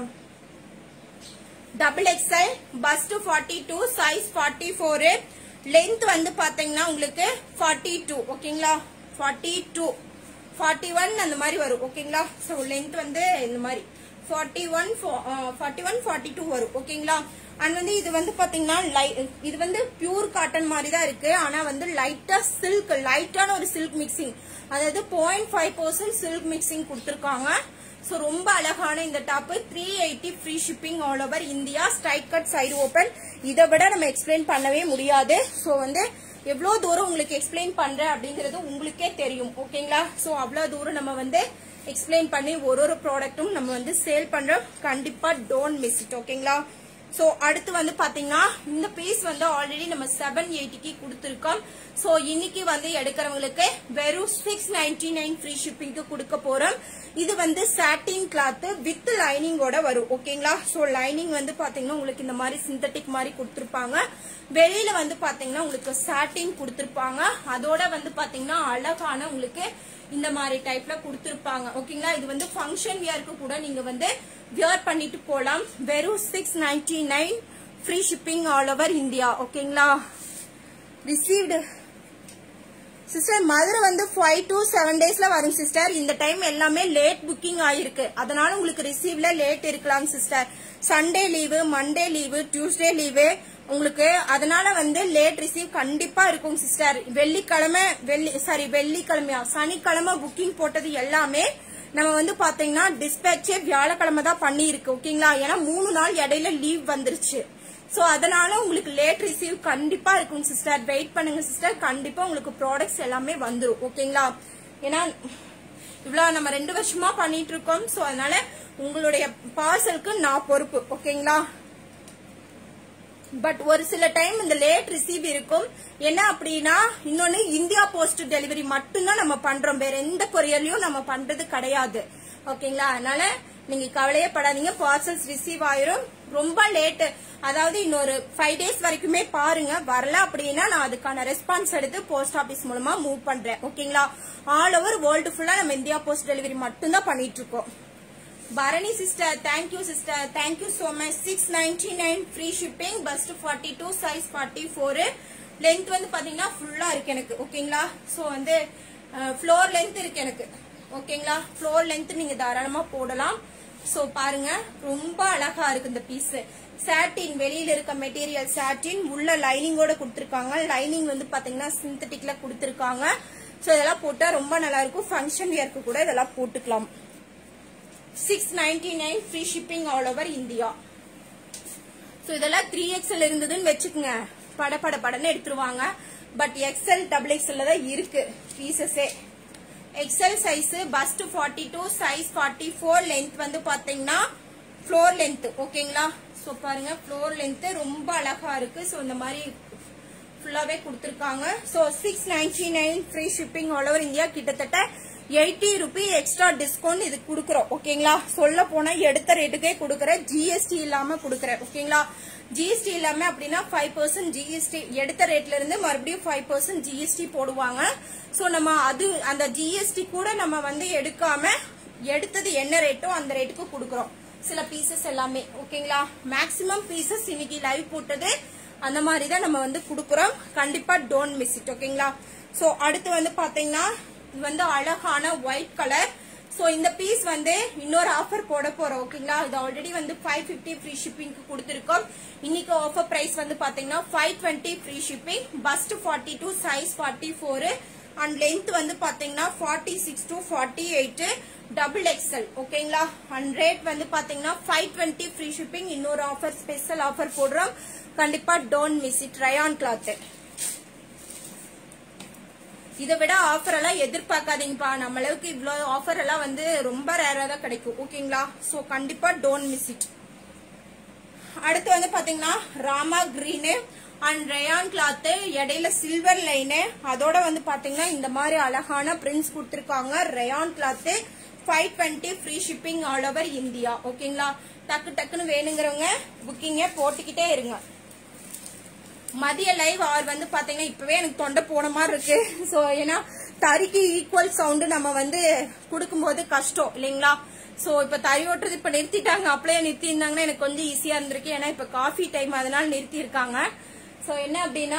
double XL bust forty two size forty four length வந்து பாத்தீங்கன்னா உங்களுக்கு ஃபார்ட்டி டூ ஓகேங்களா ஃபார்ட்டி டூ ஃபார்ட்டி ஒன் அந்த மாதிரி வரும் ஓகேங்களா ஸோ லென்த் வந்து இந்த மாதிரி forty one forty one forty two வரும் ஓகேங்களா அண்ட் வந்து இது வந்து பாத்தீங்கன்னா இது வந்து பியூர் காட்டன் மாதிரி தான் இருக்கு ஆனா வந்து லைட்டா சில்க் லைட்டான ஒரு சில்க் மிக்சிங் அதாவது point five percent silk mixing கொடுத்துருக்காங்க ஸோ ரொம்ப அழகான இந்த top three eighty free shipping all over India straight cut side open இதை விட நம்ம எக்ஸ்பிளைன் பண்ணவே முடியாது ஸோ வந்து எவ்வளோ தூரம் உங்களுக்கு எக்ஸ்பிளைன் பண்றேன் அப்படிங்கிறது உங்களுக்கே தெரியும் ஓகேங்களா ஸோ அவ்வளோ தூரம் நம்ம வந்து எக்ஸ்பிளைன் பண்ணி ஒரு ஒரு ப்ராடக்ட்டும் நம்ம வந்து சேல் பண்றோம் கண்டிப்பா டோன்ட் மிஸ் இட் ஓகேங்களா ஸோ அடுத்து வந்து பாத்தீங்கன்னா இந்த பீஸ் வந்து ஆல்ரெடி நம்ம செவன் எயிட்டிக்கு கொடுத்துருக்கோம் ஸோ இன்னைக்கு வந்து எடுக்கிறவங்களுக்கு வெறும் சிக்ஸ் நைன்டி நைன் ஃப்ரீ ஷிப்பிங்க்கு கொடுக்க போறோம் இது வந்து சாட்டின் கிளாத் வித் லைனிங்கோட வரும் ஓகேங்களா ஸோ லைனிங் வந்து பாத்தீங்கன்னா உங்களுக்கு இந்த மாதிரி சிந்தட்டிக் மாதிரி கொடுத்துருப்பாங்க வெளியில வந்து பாத்தீங்கன்னா உங்களுக்கு சாட்டின் கொடுத்துருப்பாங்க அதோட வந்து பாத்தீங்கன்னா அழகான உங்களுக்கு இந்த மாதிரி டைப்ல கொடுத்துருப்பாங்க ஓகேங்களா இது வந்து ஃபங்க்ஷன் வியருக்கு கூட நீங்க வந்து வியர் பண்ணிட்டு போலாம் வெறும் six ninety nine free shipping all over India ஓகேங்களா ரிசீவ்டு சிஸ்டர் மதுரை வந்து ஃபைவ் டு செவன் டேஸ்ல வரும் சிஸ்டர் இந்த டைம் எல்லாமே லேட் புக்கிங் ஆயிருக்கு அதனால உங்களுக்கு ரிசீவ்ல லேட் இருக்கலாம் sister Sunday leave Monday leave Tuesday leave உங்களுக்கு அதனால வந்து லேட் ரிசீவ் கண்டிப்பா இருக்கும் சிஸ்டர் வெள்ளிக்கிழமை வெள்ளி சாரி வெள்ளிக்கிழமையா சனிக்கிழமை புக்கிங் போட்டது எல்லாமே நம்ம வந்து பாத்தீங்கன்னா டிஸ்பேச்சே வியாழக்கிழமை தான் பண்ணியிருக்கு ஓகேங்களா ஏன்னா மூணு நாள் இடையில லீவ் வந்துருச்சு சோ அதனால உங்களுக்கு லேட் ரிசீவ் கண்டிப்பா இருக்கும் சிஸ்டர் வெயிட் பண்ணுங்க சிஸ்டர் கண்டிப்பா உங்களுக்கு ப்ராடக்ட்ஸ் எல்லாமே வந்துரும் ஓகேங்களா ஏன்னா இவ்வளவு நம்ம ரெண்டு வருஷமா பண்ணிட்டு இருக்கோம் சோ அதனால உங்களுடைய பார்சலுக்கு நான் பொறுப்பு ஓகேங்களா பட் ஒரு சில டைம் இந்த லேட் ரிசீவ் இருக்கும் என்ன அப்படின்னா இன்னொன்னு இந்தியா போஸ்ட் டெலிவரி மட்டும்தான் நம்ம பண்றோம் வேற எந்த கொரியர்லயும் நம்ம பண்றது கிடையாது ஓகேங்களா அதனால நீங்க கவலையே படாதீங்க பார்சல்ஸ் ரிசீவ் ஆயிரும் ரொம்ப லேட் அதாவது இன்னொரு ஃபைவ் டேஸ் வரைக்குமே பாருங்க வரல அப்படின்னா நான் அதுக்கான ரெஸ்பான்ஸ் எடுத்து போஸ்ட் ஆபீஸ் மூலமா மூவ் பண்றேன் ஓகேங்களா ஆல் ஓவர் வேர்ல்டு ஃபுல்லா நம்ம இந்தியா போஸ்ட் டெலிவரி மட்டும்தான் பண்ணிட்டு இருக்கோம் Bharani sister thank you sister thank you so much six ninety nine free shipping bust forty two size forty four length வந்து பாத்தீங்கன்னா ஃபுல்லா இருக்கு எனக்கு ஓகேங்களா ஸோ வந்து ஃப்ளோர் லென்த் இருக்கு எனக்கு ஓகேங்களா ஃப்ளோர் லென்த் நீங்க தாராளமா போடலாம் ஸோ பாருங்க ரொம்ப அழகா இருக்கு இந்த பீஸ் சாட்டின் வெளியில இருக்க மெட்டீரியல் சாட்டின் உள்ள லைனிங்கோட கொடுத்துருக்காங்க லைனிங் வந்து பாத்தீங்கன்னா சிந்தட்டிக்ல கொடுத்துருக்காங்க ஸோ இதெல்லாம் போட்டா ரொம்ப நல்லா இருக்கும் ஃபங்க்ஷன் வியர்க்கு கூட இதெல்லாம் போட்டுக்கலாம் six ninety nine free shipping all over India so இதெல்லாம் த்ரீ எக்ஸ்எல் இருந்ததுன்னு வச்சுக்கோங்க பட பட படன்னு எடுத்துருவாங்க பட் எக்ஸ்எல் டபுள் எக்ஸ்எல் தான் இருக்கு பீசஸே XL size bust forty two size forty four length வந்து பாத்தீங்கன்னா ஃப்ளோர் லென்த் ஓகேங்களா ஸோ பாருங்க ஃப்ளோர் லென்த் ரொம்ப அழகா இருக்கு ஸோ இந்த மாதிரி ஃபுல்லாவே கொடுத்துருக்காங்க so six ninety nine free shipping all over India கிட்டத்தட்ட எயிட்டி ருபி எக்ஸ்ட்ரா டிஸ்கவுண்ட் இது கொடுக்குறோம் ஓகேங்களா சொல்ல போனா எடுத்த ரேட்டுக்கே கொடுக்குறேன் ஜிஎஸ்டி இல்லாம கொடுக்குறேன் ஓகேங்களா ஜிஎஸ்டி இல்லாம அப்படின்னா ஃபைவ் பர்சன்ட் ஜிஎஸ்டி எடுத்த ரேட்ல இருந்து மறுபடியும் ஃபைவ் பர்சன்ட் ஜிஎஸ்டி போடுவாங்க ஸோ நம்ம அது அந்த ஜிஎஸ்டி கூட நம்ம வந்து எடுக்காம எடுத்தது என்ன ரேட்டோ அந்த ரேட்டுக்கு கொடுக்குறோம் சில பீசஸ் எல்லாமே ஓகேங்களா மேக்சிமம் பீசஸ் இன்னைக்கு லைவ் போட்டது அந்த மாதிரி தான் நம்ம வந்து கொடுக்குறோம் கண்டிப்பா டோன்ட் மிஸ் இட் ஓகேங்களா ஸோ அடுத்து வந்து பாத்தீங்கன்னா இது வந்து அழகான ஒயிட் கலர் ஸோ இந்த பீஸ் வந்து இன்னொரு ஆஃபர் போட போறோம் ஓகேங்களா இது ஆல்ரெடி வந்து ஃபைவ் ஃபிஃப்டி ஃப்ரீ ஷிப்பிங்க்கு கொடுத்துருக்கோம் இன்னைக்கு ஆஃபர் பிரைஸ் வந்து பாத்தீங்கன்னா five twenty free shipping bust forty two size forty four and length வந்து பாத்தீங்கன்னா forty six to forty eight double XL ஓகேங்களா அண்ட் ரேட் வந்து பாத்தீங்கன்னா ஃபைவ் டுவெண்ட்டி ஃப்ரீ ஷிப்பிங் இன்னொரு ஆஃபர் ஸ்பெஷல் ஆஃபர் போடுறோம் கண்டிப்பா don't miss it rayon cloth இதை விட ஆஃபர் எல்லாம் எதிர்பார்க்காதீங்கப்பா நம்ம அளவுக்கு இவ்வளவு ஆஃபர் எல்லாம் வந்து ரொம்ப ரேரா தான் கிடைக்கும் ஓகேங்களா சோ கண்டிப்பா டோன்ட் மிஸ் இட் அடுத்து வந்து பாத்தீங்கன்னா Rama green and rayon cloth இடையில சில்வர் லைனு அதோட வந்து பாத்தீங்கன்னா இந்த மாதிரி அழகான பிரிண்ட்ஸ் கொடுத்துருக்காங்க rayon cloth five twenty free shipping all over India ஓகேங்களா டக்கு டக்குன்னு வேணுங்கிறவங்க புக்கிங்க போட்டுக்கிட்டே இருங்க மதிய லைவ் ஆர் வந்து பாத்தீங்கன்னா இப்பவே எனக்கு தொண்டை போன மாதிரி இருக்கு சோ ஏன்னா தறிக்கு ஈக்குவல் சவுண்டு நம்ம வந்து கொடுக்கும்போது கஷ்டம் இல்லைங்களா சோ இப்ப தறி ஓட்டுறது இப்ப நிறுத்திட்டாங்க அப்படியே நிறுத்தி இருந்தாங்கன்னா எனக்கு கொஞ்சம் ஈஸியா இருந்திருக்கு ஏன்னா இப்ப காஃபி டைம் அதனால நிறுத்தி இருக்காங்க சோ என்ன அப்படின்னா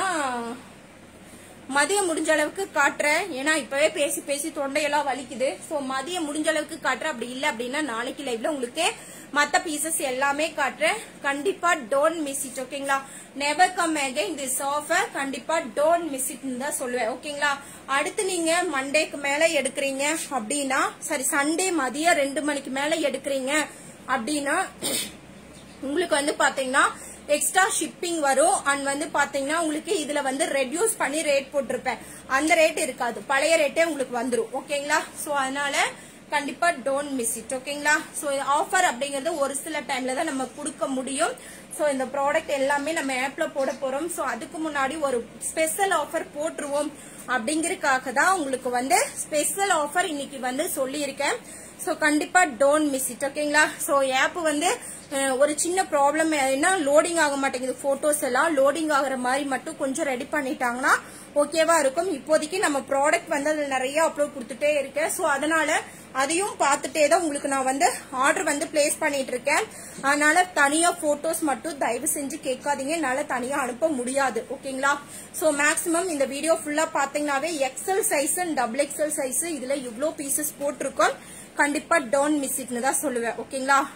மதியம் முடிஞ்ச அளவுக்கு காட்டுறேன் ஏன்னா இப்பவே பேசி பேசி தொண்டையெல்லாம் வலிக்குது சோ மதியம் முடிஞ்ச அளவுக்கு காட்டுறேன் அப்படி இல்ல அப்படின்னா நாளைக்கு லைவ்ல உங்களுக்கு மத்த பீசஸ் எல்லாமே காட்டுறேன் கண்டிப்பா டோன்ட் மிஸ் இட் ஓகேங்களா never come again this offer கண்டிப்பா டோன்ட் மிஸ் இட் தான் சொல்லுவேன் ஓகேங்களா அடுத்து நீங்க மண்டேக்கு மேல எடுக்கிறீங்க அப்படின்னா சரி சண்டே மதியம் ரெண்டு மணிக்கு மேல எடுக்கிறீங்க அப்படின்னா உங்களுக்கு வந்து பாத்தீங்கன்னா எக்ஸ்ட்ரா ஷிப்பிங் வரும் அண்ட் வந்து பாத்தீங்கன்னா உங்களுக்கு இதுல வந்து ரெடியூஸ் பண்ணி ரேட் போட்டிருப்பேன் அந்த ரேட் இருக்காது பழைய ரேட்டே உங்களுக்கு வந்துரும் ஓகேங்களா சோ அதனால கண்டிப்பா டோன்ட் மிஸ் இட் ஓகேங்களா சோ ஆஃபர் அப்படிங்கறது ஒரு சில டைம்ல தான் நம்ம கொடுக்க முடியும் சோ இந்த ப்ராடக்ட் எல்லாமே நம்ம ஆப்ல போட போறோம் சோ அதுக்கு முன்னாடி ஒரு ஸ்பெஷல் ஆஃபர் போட்டுருவோம் அப்படிங்கறதுக்காக தான் உங்களுக்கு வந்து ஸ்பெஷல் ஆஃபர் இன்னைக்கு வந்து சொல்லியிருக்கேன் சோ கண்டிப்பா டோன்ட் மிஸ் இட் ஓகேங்களா சோ ஆப் வந்து அஹ், ஒரு சின்ன ப்ராப்ளம் என்ன லோடிங் ஆக மாட்டேங்குது போட்டோஸ் எல்லாம் லோடிங் ஆகுற மாதிரி மட்டும் கொஞ்சம் ரெடி பண்ணிட்டாங்கன்னா ஓகேவா இருக்கும் இப்போதைக்கு நம்ம ப்ராடக்ட் வந்து அதுல நிறைய அப்லோட் கொடுத்துட்டே இருக்கேன் சோ அதனால அதையும் பார்த்துட்டே தான் உங்களுக்கு நான் வந்து ஆர்டர் வந்து பிளேஸ் பண்ணிட்டு இருக்கேன் அதனால தனியா போட்டோஸ் மட்டும் தயவு செஞ்சு கேட்காதீங்க என்னால தனியா அனுப்ப முடியாது ஓகேங்களா சோ மேக்ஸிமம் இந்த வீடியோ ஃபுல்லா பாத்தீங்கன்னாவே XL size and double XL size இதுல இவ்ளோ பீசஸ் போட்டிருக்கோம் கண்டிப்பா டோன்ட் மிஸ் இட்னு தான் சொல்லுவேன் ஓகேங்களா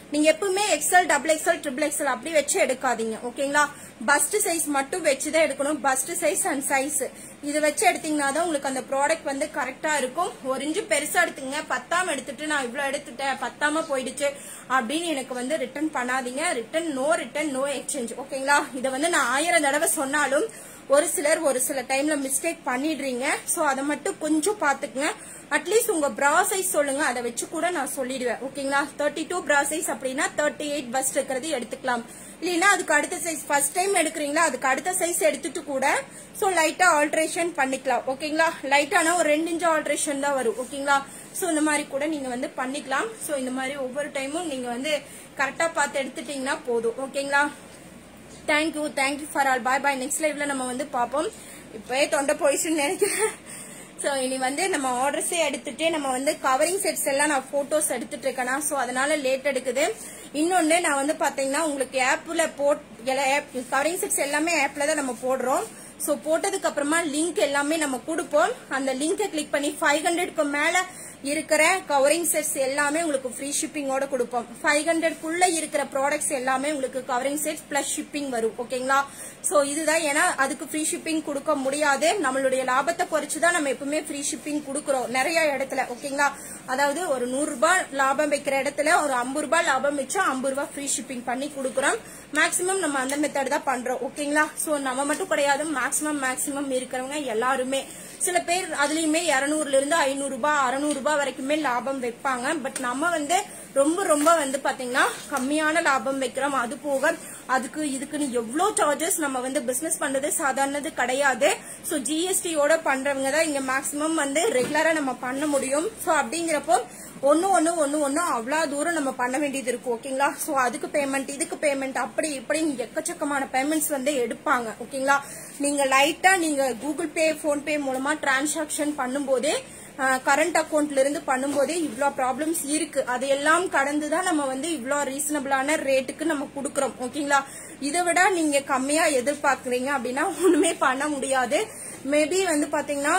நீங்க எப்பவுமே XL double XL triple XL அப்படி வச்சு எடுக்காதீங்க ஓகேங்களா பஸ்ட் சைஸ் மட்டும் வச்சுதான் எடுக்கணும் பஸ்ட் சைஸ் அண்ட் சைஸ் இது வச்சு எடுத்தீங்கன்னா தான் உங்களுக்கு அந்த ப்ராடக்ட் வந்து கரெக்டா இருக்கும் ஒரு இன்ச்சு பெருசா எடுத்துங்க பத்தாம எடுத்துட்டு நான் இவ்வளவு எடுத்துட்டேன் பத்தாம போயிடுச்சு அப்படின்னு எனக்கு வந்து ரிட்டர்ன் பண்ணாதீங்க return no return no exchange ஓகேங்களா இதை வந்து நான் ஆயிரம் தடவை சொன்னாலும் ஒரு சிலர் ஒரு சில டைம்ல மிஸ்டேக் பண்ணிடுறீங்க சோ அதை மட்டும் கொஞ்சம் பாத்துக்குங்க அட்லீஸ்ட் உங்க பிரா சைஸ் சொல்லுங்க அதை வச்சு கூட நான் சொல்லிடுவேன் ஓகேங்களா தேர்ட்டி டூ பிரா சைஸ் அப்படின்னா தேர்ட்டி எயிட் பஸ் இருக்கிறது எடுத்துக்கலாம் இல்லைன்னா அதுக்கு அடுத்த சைஸ் ஃபர்ஸ்ட் டைம் எடுக்கிறீங்களா அதுக்கு அடுத்த சைஸ் எடுத்துட்டு கூட சோ லைட்டா ஆல்ட்ரேஷன் பண்ணிக்கலாம் ஓகேங்களா லைட்டான ஒரு ரெண்டு இன்ச் ஆல்ட்ரேஷன் தான் வரும் ஓகேங்களா சோ இந்த மாதிரி கூட நீங்க வந்து பண்ணிக்கலாம் சோ இந்த மாதிரி ஒவ்வொரு டைமும் நீங்க வந்து கரெக்டா பார்த்து எடுத்துட்டீங்கன்னா போதும் ஓகேங்களா thank you thank you for all bye bye next லைவ்ல நம்ம வந்து பார்ப்போம் இப்பவே தொண்டை போயிடுச்சுன்னு நினைக்கிறேன் ஸோ இனி வந்து நம்ம ஆர்டர்ஸே எடுத்துட்டு நம்ம வந்து கவரிங் செட்ஸ் எல்லாம் நான் போட்டோஸ் எடுத்துட்டு இருக்கேனா ஸோ அதனால லேட் எடுக்குது இன்னொன்னு நான் வந்து பாத்தீங்கன்னா உங்களுக்கு ஆப்ல போட் கவரிங் செட்ஸ் எல்லாமே ஆப்ல தான் நம்ம போடுறோம் ஸோ போட்டதுக்கு அப்புறமா லிங்க் எல்லாமே நம்ம கொடுப்போம் அந்த லிங்கை கிளிக் பண்ணி ஃபைவ் ஹண்ட்ரட்க்கு மேல இருக்கிற கவரிங் செட்ஸ் எல்லாமே உங்களுக்கு ஃப்ரீ ஷிப்பிங்கோட கொடுப்போம் ஃபைவ் ஹண்ட்ரட்குள்ள இருக்கிற ப்ராடக்ட்ஸ் எல்லாமே உங்களுக்கு கவரிங் செட்ஸ் பிளஸ் ஷிப்பிங் வரும் ஓகேங்களா சோ இதுதான் ஏன்னா அதுக்கு ஃப்ரீ ஷிப்பிங் கொடுக்க முடியாது நம்மளுடைய லாபத்தை குறைச்சு தான் நம்ம எப்பவுமே ஃப்ரீ ஷிப்பிங் கொடுக்குறோம் நிறைய இடத்துல ஓகேங்களா அதாவது ஒரு நூறு ரூபாய் லாபம் வைக்கிற இடத்துல ஒரு ஐம்பது ரூபாய் லாபம் வச்சா ஐம்பது ரூபாய் ஃப்ரீ ஷிப்பிங் பண்ணி கொடுக்குறோம் மேக்ஸிமம் நம்ம அந்த மெத்தட் தான் பண்றோம் ஓகேங்களா சோ நம்ம மட்டும் கிடையாது மேக்ஸிமம் மேக்ஸிமம் இருக்கிறவங்க எல்லாருமே சில பேர் அதுலயுமே இருநூறுல இருந்து ஐநூறு ரூபாய் அறுநூறு ரூபாய் வரைக்குமே லாபம் வைப்பாங்க பட் நம்ம வந்து ரொம்ப ரொம்ப வந்து பாத்தீங்கன்னா கம்மியான லாபம் வைக்கிறோம் அது போக அதுக்கு இதுக்குன்னு எவ்வளவு சார்ஜஸ் நம்ம வந்து பிசினஸ் பண்றது சாதாரணது கிடையாது சோ ஜிஎஸ்டியோட பண்றவங்க தான் இங்க மேக்சிமம் வந்து ரெகுலரா நம்ம பண்ண முடியும் சோ அப்படிங்கிறப்போ ஒன்னு ஒன்னு ஒன்னு ஒன்னு அவ்வளவு தூரம் நம்ம பண்ண வேண்டியது இருக்கும் ஓகேங்களா சோ அதுக்கு பேமெண்ட் இதுக்கு பேமெண்ட் அப்படி இப்படின்னு எக்கச்சக்கமான பேமெண்ட்ஸ் வந்து எடுப்பாங்க ஓகேங்களா நீங்க லைட்டா நீங்க கூகுள் பே போன் பே மூலமா டிரான்சாக்ஷன் பண்ணும்போதே கரண்ட் அக்கௌண்ட்ல இருந்து பண்ணும்போதே இவ்ளோ ப்ராப்ளம்ஸ் இருக்கு அதையெல்லாம் கடந்து தான் நம்ம வந்து இவ்ளோ ரீசனபிளான ரேட்டுக்கு நம்ம கொடுக்கறோம் ஓகேங்களா இதை விட நீங்க கம்மியா எதிர்பார்க்கறீங்க அப்படின்னா ஒண்ணுமே பண்ண முடியாது மேபி வந்து பாத்தீங்கன்னா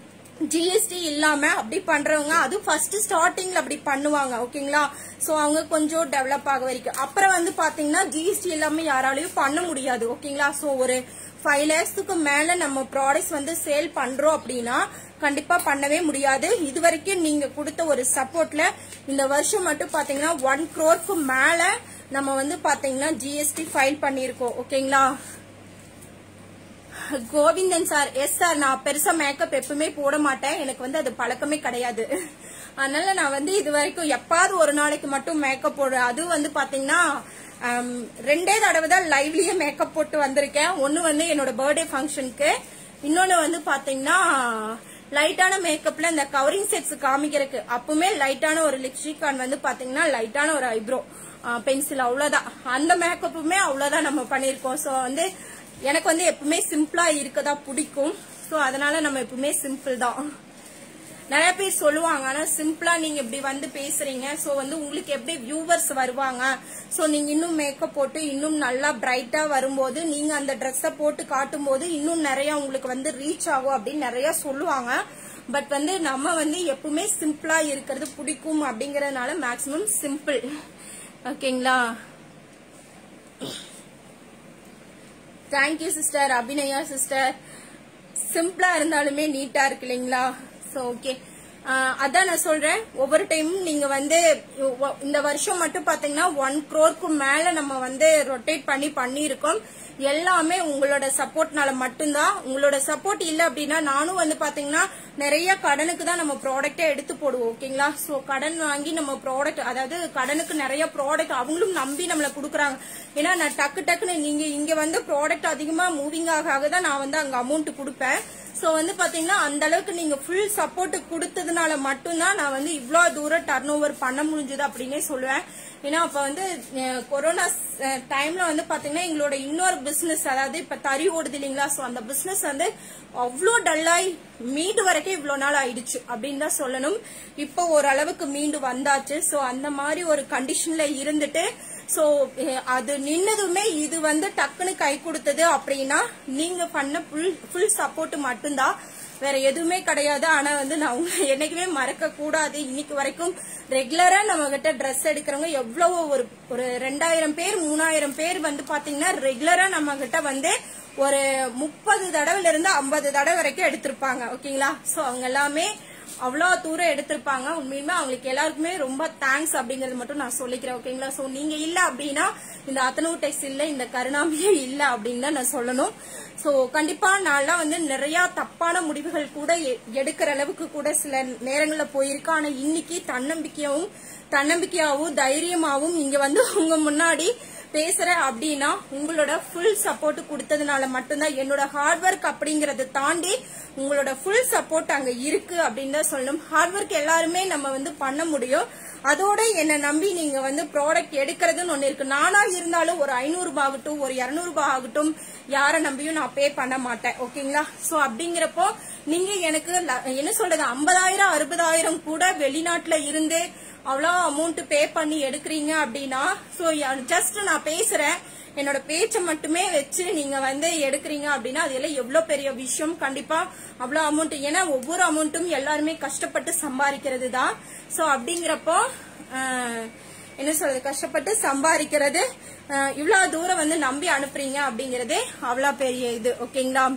ஜிஎஸ்டி இல்லாம அப்படி பண்றவங்க அது ஃபர்ஸ்ட் ஸ்டார்டிங்ல அப்படி பண்ணுவாங்க ஓகேங்களா சோ அவங்க கொஞ்சம் டெவலப் ஆக வரைக்கும் அப்புறம் வந்து பாத்தீங்கன்னா ஜிஎஸ்டி இல்லாம யாராலையும் பண்ண முடியாது ஓகேங்களா சோ ஒரு ஃபைவ் லேக்ஸுக்கு மேல நம்ம ப்ராடக்ட்ஸ் வந்து சேல் பண்றோம் அப்படின்னா கண்டிப்பா பண்ணவே முடியாது இது வரைக்கும் நீங்க கொடுத்த ஒரு சப்போர்ட்ல இந்த வருஷம் மட்டும் பாத்தீங்கன்னா ஒன் க்ரோருக்கு மேல நம்ம வந்து பாத்தீங்கன்னா ஜிஎஸ்டி ஃபைல் பண்ணிருக்கோம் ஓகேங்களா கோவிந்தன் சார் எஸ் சார் நான் பெருசா மேக்கப் எப்பவுமே போட மாட்டேன் எனக்கு வந்து அது பழக்கமே கிடையாது அதனால நான் வந்து இது வரைக்கும் எப்பாவது ஒரு நாளைக்கு மட்டும் மேக்கப் போடுறேன் அது வந்து பாத்தீங்கன்னா ஆம், ரெண்டே தடவை தான் லைவ்லயே மேக்கப் போட்டு வந்திருக்கேன் ஒன்னு வந்து என்னோட பர்த்டே ஃபங்க்ஷனுக்கு இன்னொன்னு வந்து பாத்தீங்கன்னா லைட்டான மேக்கப்ல இந்த கவரிங் செட்ஸ் காமிக்கிறதுக்கு அப்பவுமே லைட்டான ஒரு லிப்ஸ்டிக் அண்ட் வந்து பாத்தீங்கன்னா லைட்டான ஒரு ஐப்ரோ பென்சில் அவ்வளவுதான் அந்த மேக்கப்புமே அவ்வளவுதான் நம்ம பண்ணிருக்கோம் சோ வந்து எனக்கு வந்து எப்பவுமே சிம்பிளா இருக்கதா பிடிக்கும் சோ அதனால நம்ம எப்பவுமே சிம்பிள் தான் நிறைய பேர் சொல்லுவாங்க ஆனா சிம்பிளா நீங்க இப்படி வந்து பேசுறீங்க சோ வந்து உங்களுக்கு எப்படி வியூவர்ஸ் வருவாங்க சோ நீங்க இன்னும் மேக்கப் போட்டு இன்னும் நல்லா பிரைட்டா வரும்போது நீங்க அந்த ட்ரெஸ்ஸ போட்டு காட்டும் போது இன்னும் நிறைய உங்களுக்கு வந்து ரீச் ஆகும் அப்படின்னு நிறைய சொல்லுவாங்க பட் வந்து நம்ம வந்து எப்பவுமே சிம்பிளா இருக்கிறது பிடிக்கும் அப்படிங்கறதுனால மேக்சிமம் சிம்பிள் ஓகேங்களா தேங்க்யூ சிஸ்டர் அபிநயா சிஸ்டர் சிம்பிளா இருந்தாலுமே நீட்டா இருக்கு இல்லைங்களா சோ ஓகே அதான் நான் சொல்றேன் ஒவ்வொரு டைமும் நீங்க வந்து ஒ- இந்த வருஷம் மட்டும் பாத்தீங்கன்னா ஒன் க்கு மேல நம்ம வந்து ரொட்டேட் பண்ணி பண்ணியிருக்கோம் எல்லாமே உங்களோட சப்போர்ட்னால மட்டும்தான் உங்களோட சப்போர்ட் இல்ல அப்படின்னா நானும் வந்து பாத்தீங்கன்னா நிறைய கடனுக்கு தான் நம்ம ப்ராடக்ட்டே எடுத்து போடுவோம் ஓகேங்களா சோ கடன் வாங்கி நம்ம ப்ராடக்ட் அதாவது கடனுக்கு நிறைய ப்ராடக்ட் அவங்களும் நம்பி நம்மள குடுக்குறாங்க ஏன்னா நான் டக்கு டக்குன்னு நீங்க இங்க வந்து ப்ராடக்ட் அதிகமா மூவிங் ஆக ஆக தான் நான் வந்து அங்க அமௌண்ட் கொடுப்பேன் சோ வந்து பாத்தீங்கன்னா அந்த அளவுக்கு நீங்க ஃபுல் சப்போர்ட் கொடுத்ததுனால மட்டும்தான் நான் வந்து இவ்ளோ தூரம் டர்ன் ஓவர் பண்ண முடிஞ்சது அப்படின்னே சொல்லுவேன் ஏன்னா அப்ப வந்து அஹ், கொரோனா டைம்ல வந்து பாத்தீங்கன்னா எங்களோட இன்னொரு பிசினஸ் அதாவது இப்ப தறி ஓடுது இல்லைங்களா சோ அந்த பிசினஸ் வந்து அவ்வளோ டல்லாய் மீண்டு வரைக்கும் இவ்வளவு நாள் ஆயிடுச்சு அப்படின்னு தான் சொல்லணும் இப்போ ஓரளவுக்கு மீண்டு வந்தாச்சு சோ அந்த மாதிரி ஒரு கண்டிஷன்ல இருந்துட்டு சோ அது நின்னதுமே இது வந்து டக்குன்னு கை கொடுத்தது அப்படின்னா நீங்க பண்ண ஃபுல் ஃபுல் சப்போர்ட் மட்டும்தான் வேற எதுவுமே கிடையாது ஆனா வந்து நான் உங்களை என்னைக்குமே மறக்க கூடாது இன்னைக்கு வரைக்கும் ரெகுலரா நம்ம கிட்ட ட்ரெஸ் எடுக்கிறவங்க எவ்வளவோ ஒரு ஒரு ரெண்டாயிரம் பேர் மூணாயிரம் பேர் வந்து பாத்தீங்கன்னா ரெகுலரா நம்ம கிட்ட வந்து ஒரு முப்பது தடவைல இருந்து ஐம்பது தடவை வரைக்கும் எடுத்திருப்பாங்க ஓகேங்களா சோ அவங்க எல்லாமே அவ்வளோ தூரம் எடுத்திருப்பாங்க உண்மையுமே அவங்களுக்கு எல்லாருக்குமே ரொம்ப தேங்க்ஸ் அப்படிங்கறது மட்டும் நான் சொல்லிக்கிறேன் ஓகேங்களா சோ நீங்க இல்ல அப்படின்னா இந்த அத்தனூர் டெக்ஸ் இல்ல இந்த கருணாமியே இல்ல அப்படின்னு தான் நான் சொல்லணும் சோ கண்டிப்பா நான்லாம் வந்து நிறைய தப்பான முடிவுகள் கூட எ- எடுக்கிற அளவுக்கு கூட சில நேரங்கள்ல போயிருக்கேன் ஆனா இன்னைக்கு தன்னம்பிக்கையாவும் தன்னம்பிக்கையாவும் தைரியமாவும் இங்க வந்து உங்க முன்னாடி பேசுறேன் அப்படின்னா உங்களோட ஃபுல் சப்போர்ட் கொடுத்ததுனால மட்டும்தான் என்னோட ஹார்ட் ஒர்க் அப்படிங்கறத தாண்டி உங்களோட ஃபுல் சப்போர்ட் அங்க இருக்கு அப்படின்னு தான் சொல்லணும் ஹார்ட் ஒர்க் எல்லாருமே நம்ம வந்து பண்ண முடியும் அதோட என்னை நம்பி நீங்க வந்து ப்ராடக்ட் எடுக்கிறதுன்னு ஒண்ணு இருக்கு நானா இருந்தாலும் ஒரு ஐநூறு ரூபாய் ஆகட்டும் ஒரு இருநூறு ரூபாய் ஆகட்டும் யாரை நம்பியும் நான் பே பண்ண மாட்டேன் ஓகேங்களா சோ அப்படிங்கிறப்போ நீங்க எனக்கு ல- என்ன சொல்றது ஐம்பதாயிரம் அறுபதாயிரம் கூட வெளிநாட்டுல இருந்து அவ்வளோ அமௌண்ட் பே பண்ணி எடுக்கிறீங்க அப்படின்னா ஸோ ஜஸ்ட் நான் பேசுறேன் என்னோட பேச்சை மட்டுமே வச்சு நீங்க வந்து எடுக்கிறீங்க அப்படின்னா அது எல்லாம் எவ்வளவு பெரிய விஷயம் கண்டிப்பா அவ்வளோ அமௌண்ட் ஏன்னா ஒவ்வொரு அமௌண்ட்டும் எல்லாருமே கஷ்டப்பட்டு சம்பாதிக்கிறது தான் ஸோ அப்படிங்கிறப்போ ஆஹ், என்ன சொல்றது கஷ்டப்பட்டு சம்பாதிக்கிறது ஆஹ், இவ்வளவு தூரம் வந்து நம்பி அனுப்புறீங்க அப்படிங்கறதே அவ்வளோ பெரிய இது ஓகேங்களா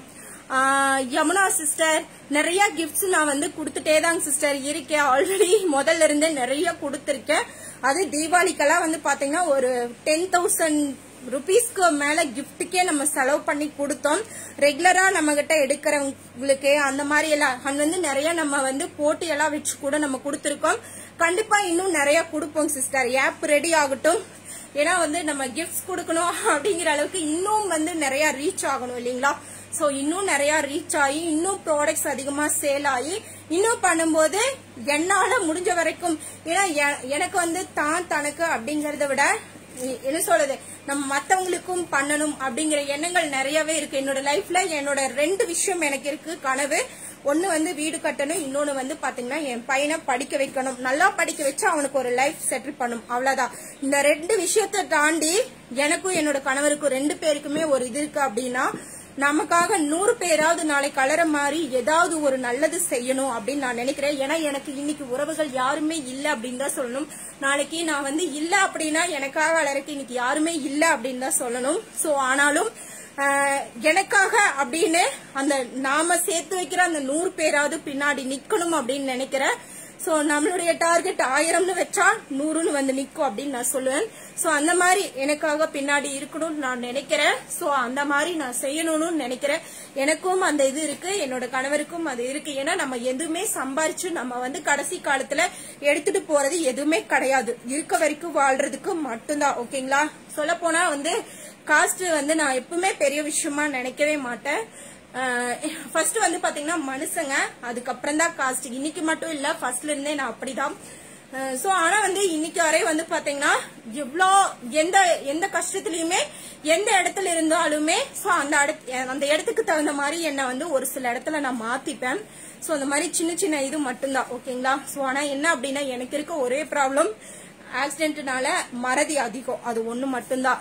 ஆஹ் யமுனா சிஸ்டர் நிறைய கிஃப்ட்ஸ் நான் வந்து கொடுத்துட்டே தாங்க சிஸ்டர் இருக்கேன் ஆல்ரெடி முதல்ல இருந்தே நிறைய கொடுத்துருக்கேன் அது தீபாவளிக்கெல்லாம் வந்து பாத்தீங்கன்னா ஒரு டென் தௌசண்ட் ருபீஸ்க்கு மேல கிஃப்ட்டுக்கே நம்ம செலவு பண்ணி கொடுத்தோம் ரெகுலரா நம்ம கிட்ட எடுக்கிறவங்களுக்கு அந்த மாதிரி எல்லாம் அது வந்து நிறைய நம்ம வந்து போட்டி எல்லாம் வச்சு கூட நம்ம கொடுத்துருக்கோம் கண்டிப்பா இன்னும் நிறைய கொடுப்போம் சிஸ்டர் ஆப் ரெடி ஆகட்டும் ஏன்னா வந்து நம்ம கிஃப்ட்ஸ் கொடுக்கணும் அப்படிங்கிற அளவுக்கு இன்னும் வந்து நிறைய ரீச் ஆகணும் இல்லைங்களா சோ இன்னும் நிறைய ரீச் ஆகி இன்னும் ப்ராடக்ட்ஸ் அதிகமா சேல் ஆகி இன்னும் பண்ணும்போது என்னால முடிஞ்ச வரைக்கும் ஏன்னா எ- எனக்கு வந்து தான் தனக்கு அப்படிங்கறத விட எ- என்ன சொல்றது நம்ம மத்தவங்களுக்கும் பண்ணணும் அப்படிங்கிற எண்ணங்கள் நிறையவே இருக்கு என்னோட லைஃப்ல என்னோட ரெண்டு விஷயம் எனக்கு இருக்கு கனவு ஒன்னு வந்து வீடு கட்டணும் இன்னொன்னு வந்து பாத்தீங்கன்னா என் பையனை படிக்க வைக்கணும் நல்லா படிக்க வச்சு அவனுக்கு ஒரு லைஃப் செட்டில் பண்ணும் அவ்வளவுதான் இந்த ரெண்டு விஷயத்தை தாண்டி எனக்கும் என்னோட கணவருக்கும் ரெண்டு பேருக்குமே ஒரு இது இருக்கு அப்படின்னா நமக்காக நூறு பேராவது நாளை கலர மாதிரி ஏதாவது ஒரு நல்லது செய்யணும் அப்படின்னு நான் நினைக்கிறேன் ஏன்னா எனக்கு இன்னைக்கு உறவுகள் யாருமே இல்ல அப்படின்னு தான் சொல்லணும் நாளைக்கு நான் வந்து இல்ல அப்படின்னா எனக்காக வளரக்கு இன்னைக்கு யாருமே இல்ல அப்படின்னு தான் சொல்லணும் சோ ஆனாலும் ஆஹ், எனக்காக அப்படின்னு அந்த நாம சேர்த்து வைக்கிற அந்த நூறு பேராவது பின்னாடி நிக்கணும் அப்படின்னு நினைக்கிறேன் சோ நம்மளுடைய டார்கெட் ஆயிரம்னு வச்சா நூறுன்னு வந்து நிக்கும் அப்படின்னு நான் சொல்லுவேன் சோ அந்த மாதிரி எனக்காக பின்னாடி இருக்கணும்னு நான் நினைக்கிறேன் சோ அந்த மாதிரி நான் செய்யணும்னு நினைக்கிறேன் எனக்கும் அந்த இது இருக்கு என்னோட கணவருக்கும் அது இருக்கு ஏன்னா நம்ம எதுவுமே சம்பாரிச்சு நம்ம வந்து கடைசி காலத்துல எடுத்துட்டு போறது எதுவுமே கிடையாது இருக்க வரைக்கும் வாழ்றதுக்கு மட்டும்தான் ஓகேங்களா சொல்ல போனா வந்து காஸ்ட் வந்து நான் எப்பவுமே பெரிய விஷயமா நினைக்கவே மாட்டேன் ஃபர்ஸ்ட் வந்து பாத்தீங்கன்னா மனுஷங்க அதுக்கப்புறம் தான் காஸ்ட் இன்னைக்கு மட்டும் இல்ல ஃபர்ஸ்ட்ல இருந்தே நான் அப்படிதான் சோ ஆனா வந்து இன்னைக்கு வரை வந்து பாத்தீங்கன்னா எவ்வளோ எந்த எந்த கஷ்டத்துலயுமே எந்த இடத்துல இருந்தாலுமே சோ அந்த இடத்து- அந்த இடத்துக்கு தகுந்த மாதிரி என்ன வந்து ஒரு சில இடத்துல நான் மாத்திப்பேன் சோ அந்த மாதிரி சின்ன சின்ன இது மட்டும்தான் ஓகேங்களா சோ ஆனா என்ன அப்படின்னா எனக்கு இருக்க ஒரே ப்ராப்ளம் ஆக்சிடென்ட்னால மறதி அதிகம் அது ஒண்ணு மட்டும்தான்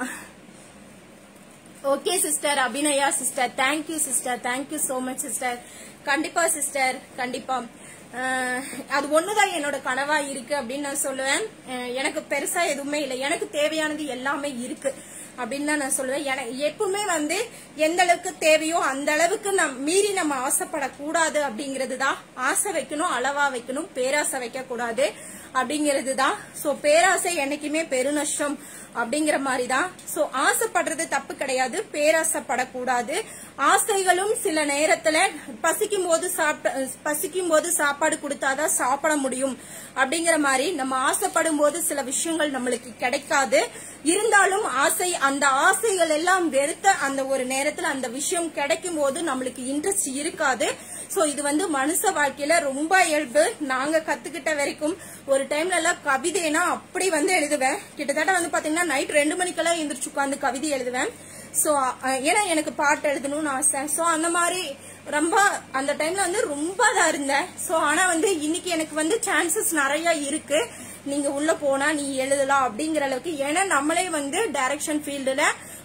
okay sister Abhinaya sister thank you sister thank you so much sister கண்டிப்பா சிஸ்டர் கண்டிப்பா அஹ், அது ஒண்ணுதான் என்னோட கனவா இருக்கு அப்படின்னு நான் சொல்லுவேன் அஹ், எனக்கு பெருசா எதுவுமே இல்லை எனக்கு தேவையானது எல்லாமே இருக்கு அப்படின்னு தான் நான் சொல்லுவேன் எனக்கு எப்பவுமே வந்து எந்த அளவுக்கு தேவையோ அந்த அளவுக்கு நம் மீறி நம்ம ஆசைப்படக்கூடாது அப்படிங்கிறது தான் ஆசை வைக்கணும் அளவா வைக்கணும் பேராசை வைக்க கூடாது அப்படிங்கிறது தான் சோ பேராசை என்னைக்குமே பெருநஷ்டம் அப்படிங்கிற மாதிரி தான் சோ ஆசைப்படுறது தப்பு கிடையாது பேராசைப்படக்கூடாது ஆசைகளும் சில நேரத்துல பசிக்கும் போது சாப்பிட்ட பசிக்கும் போது சாப்பாடு கொடுத்தாதான் சாப்பிட முடியும் அப்படிங்கிற மாதிரி நம்ம ஆசைப்படும் போது சில விஷயங்கள் நம்மளுக்கு கிடைக்காது இருந்தாலும் ஆசை அந்த ஆசைகள் எல்லாம் வெறுத்த அந்த ஒரு நேரத்துல அந்த விஷயம் கிடைக்கும் போது நம்மளுக்கு இன்ட்ரெஸ்ட் இருக்காது சோ இது வந்து மனுஷ வாழ்க்கையில ரொம்ப இயல்பு நாங்க கத்துக்கிட்ட வரைக்கும் ஒரு டைம்ல எல்லாம் கவிதைனா அப்படி வந்து எழுதுவேன் கிட்டத்தட்ட வந்து பாத்தீங்கன்னா நைட் ரெண்டு மணிக்கெல்லாம் எந்திரிச்சு உட்காந்து கவிதை எழுதுவேன் சோ ஏன்னா எனக்கு பாட்டு எழுதணும்னு ஆசை சோ அந்த மாதிரி ரொம்ப அந்த டைம்ல வந்து ரொம்ப இதா இருந்தேன் சோ ஆனா வந்து இன்னைக்கு எனக்கு வந்து சான்சஸ் நிறைய இருக்கு நீங்க உள்ள போனா நீ எழுதலாம் அப்படிங்கிற அளவுக்கு ஏன்னா நம்மளே வந்து டைரக்ஷன் ஃபீல்டுல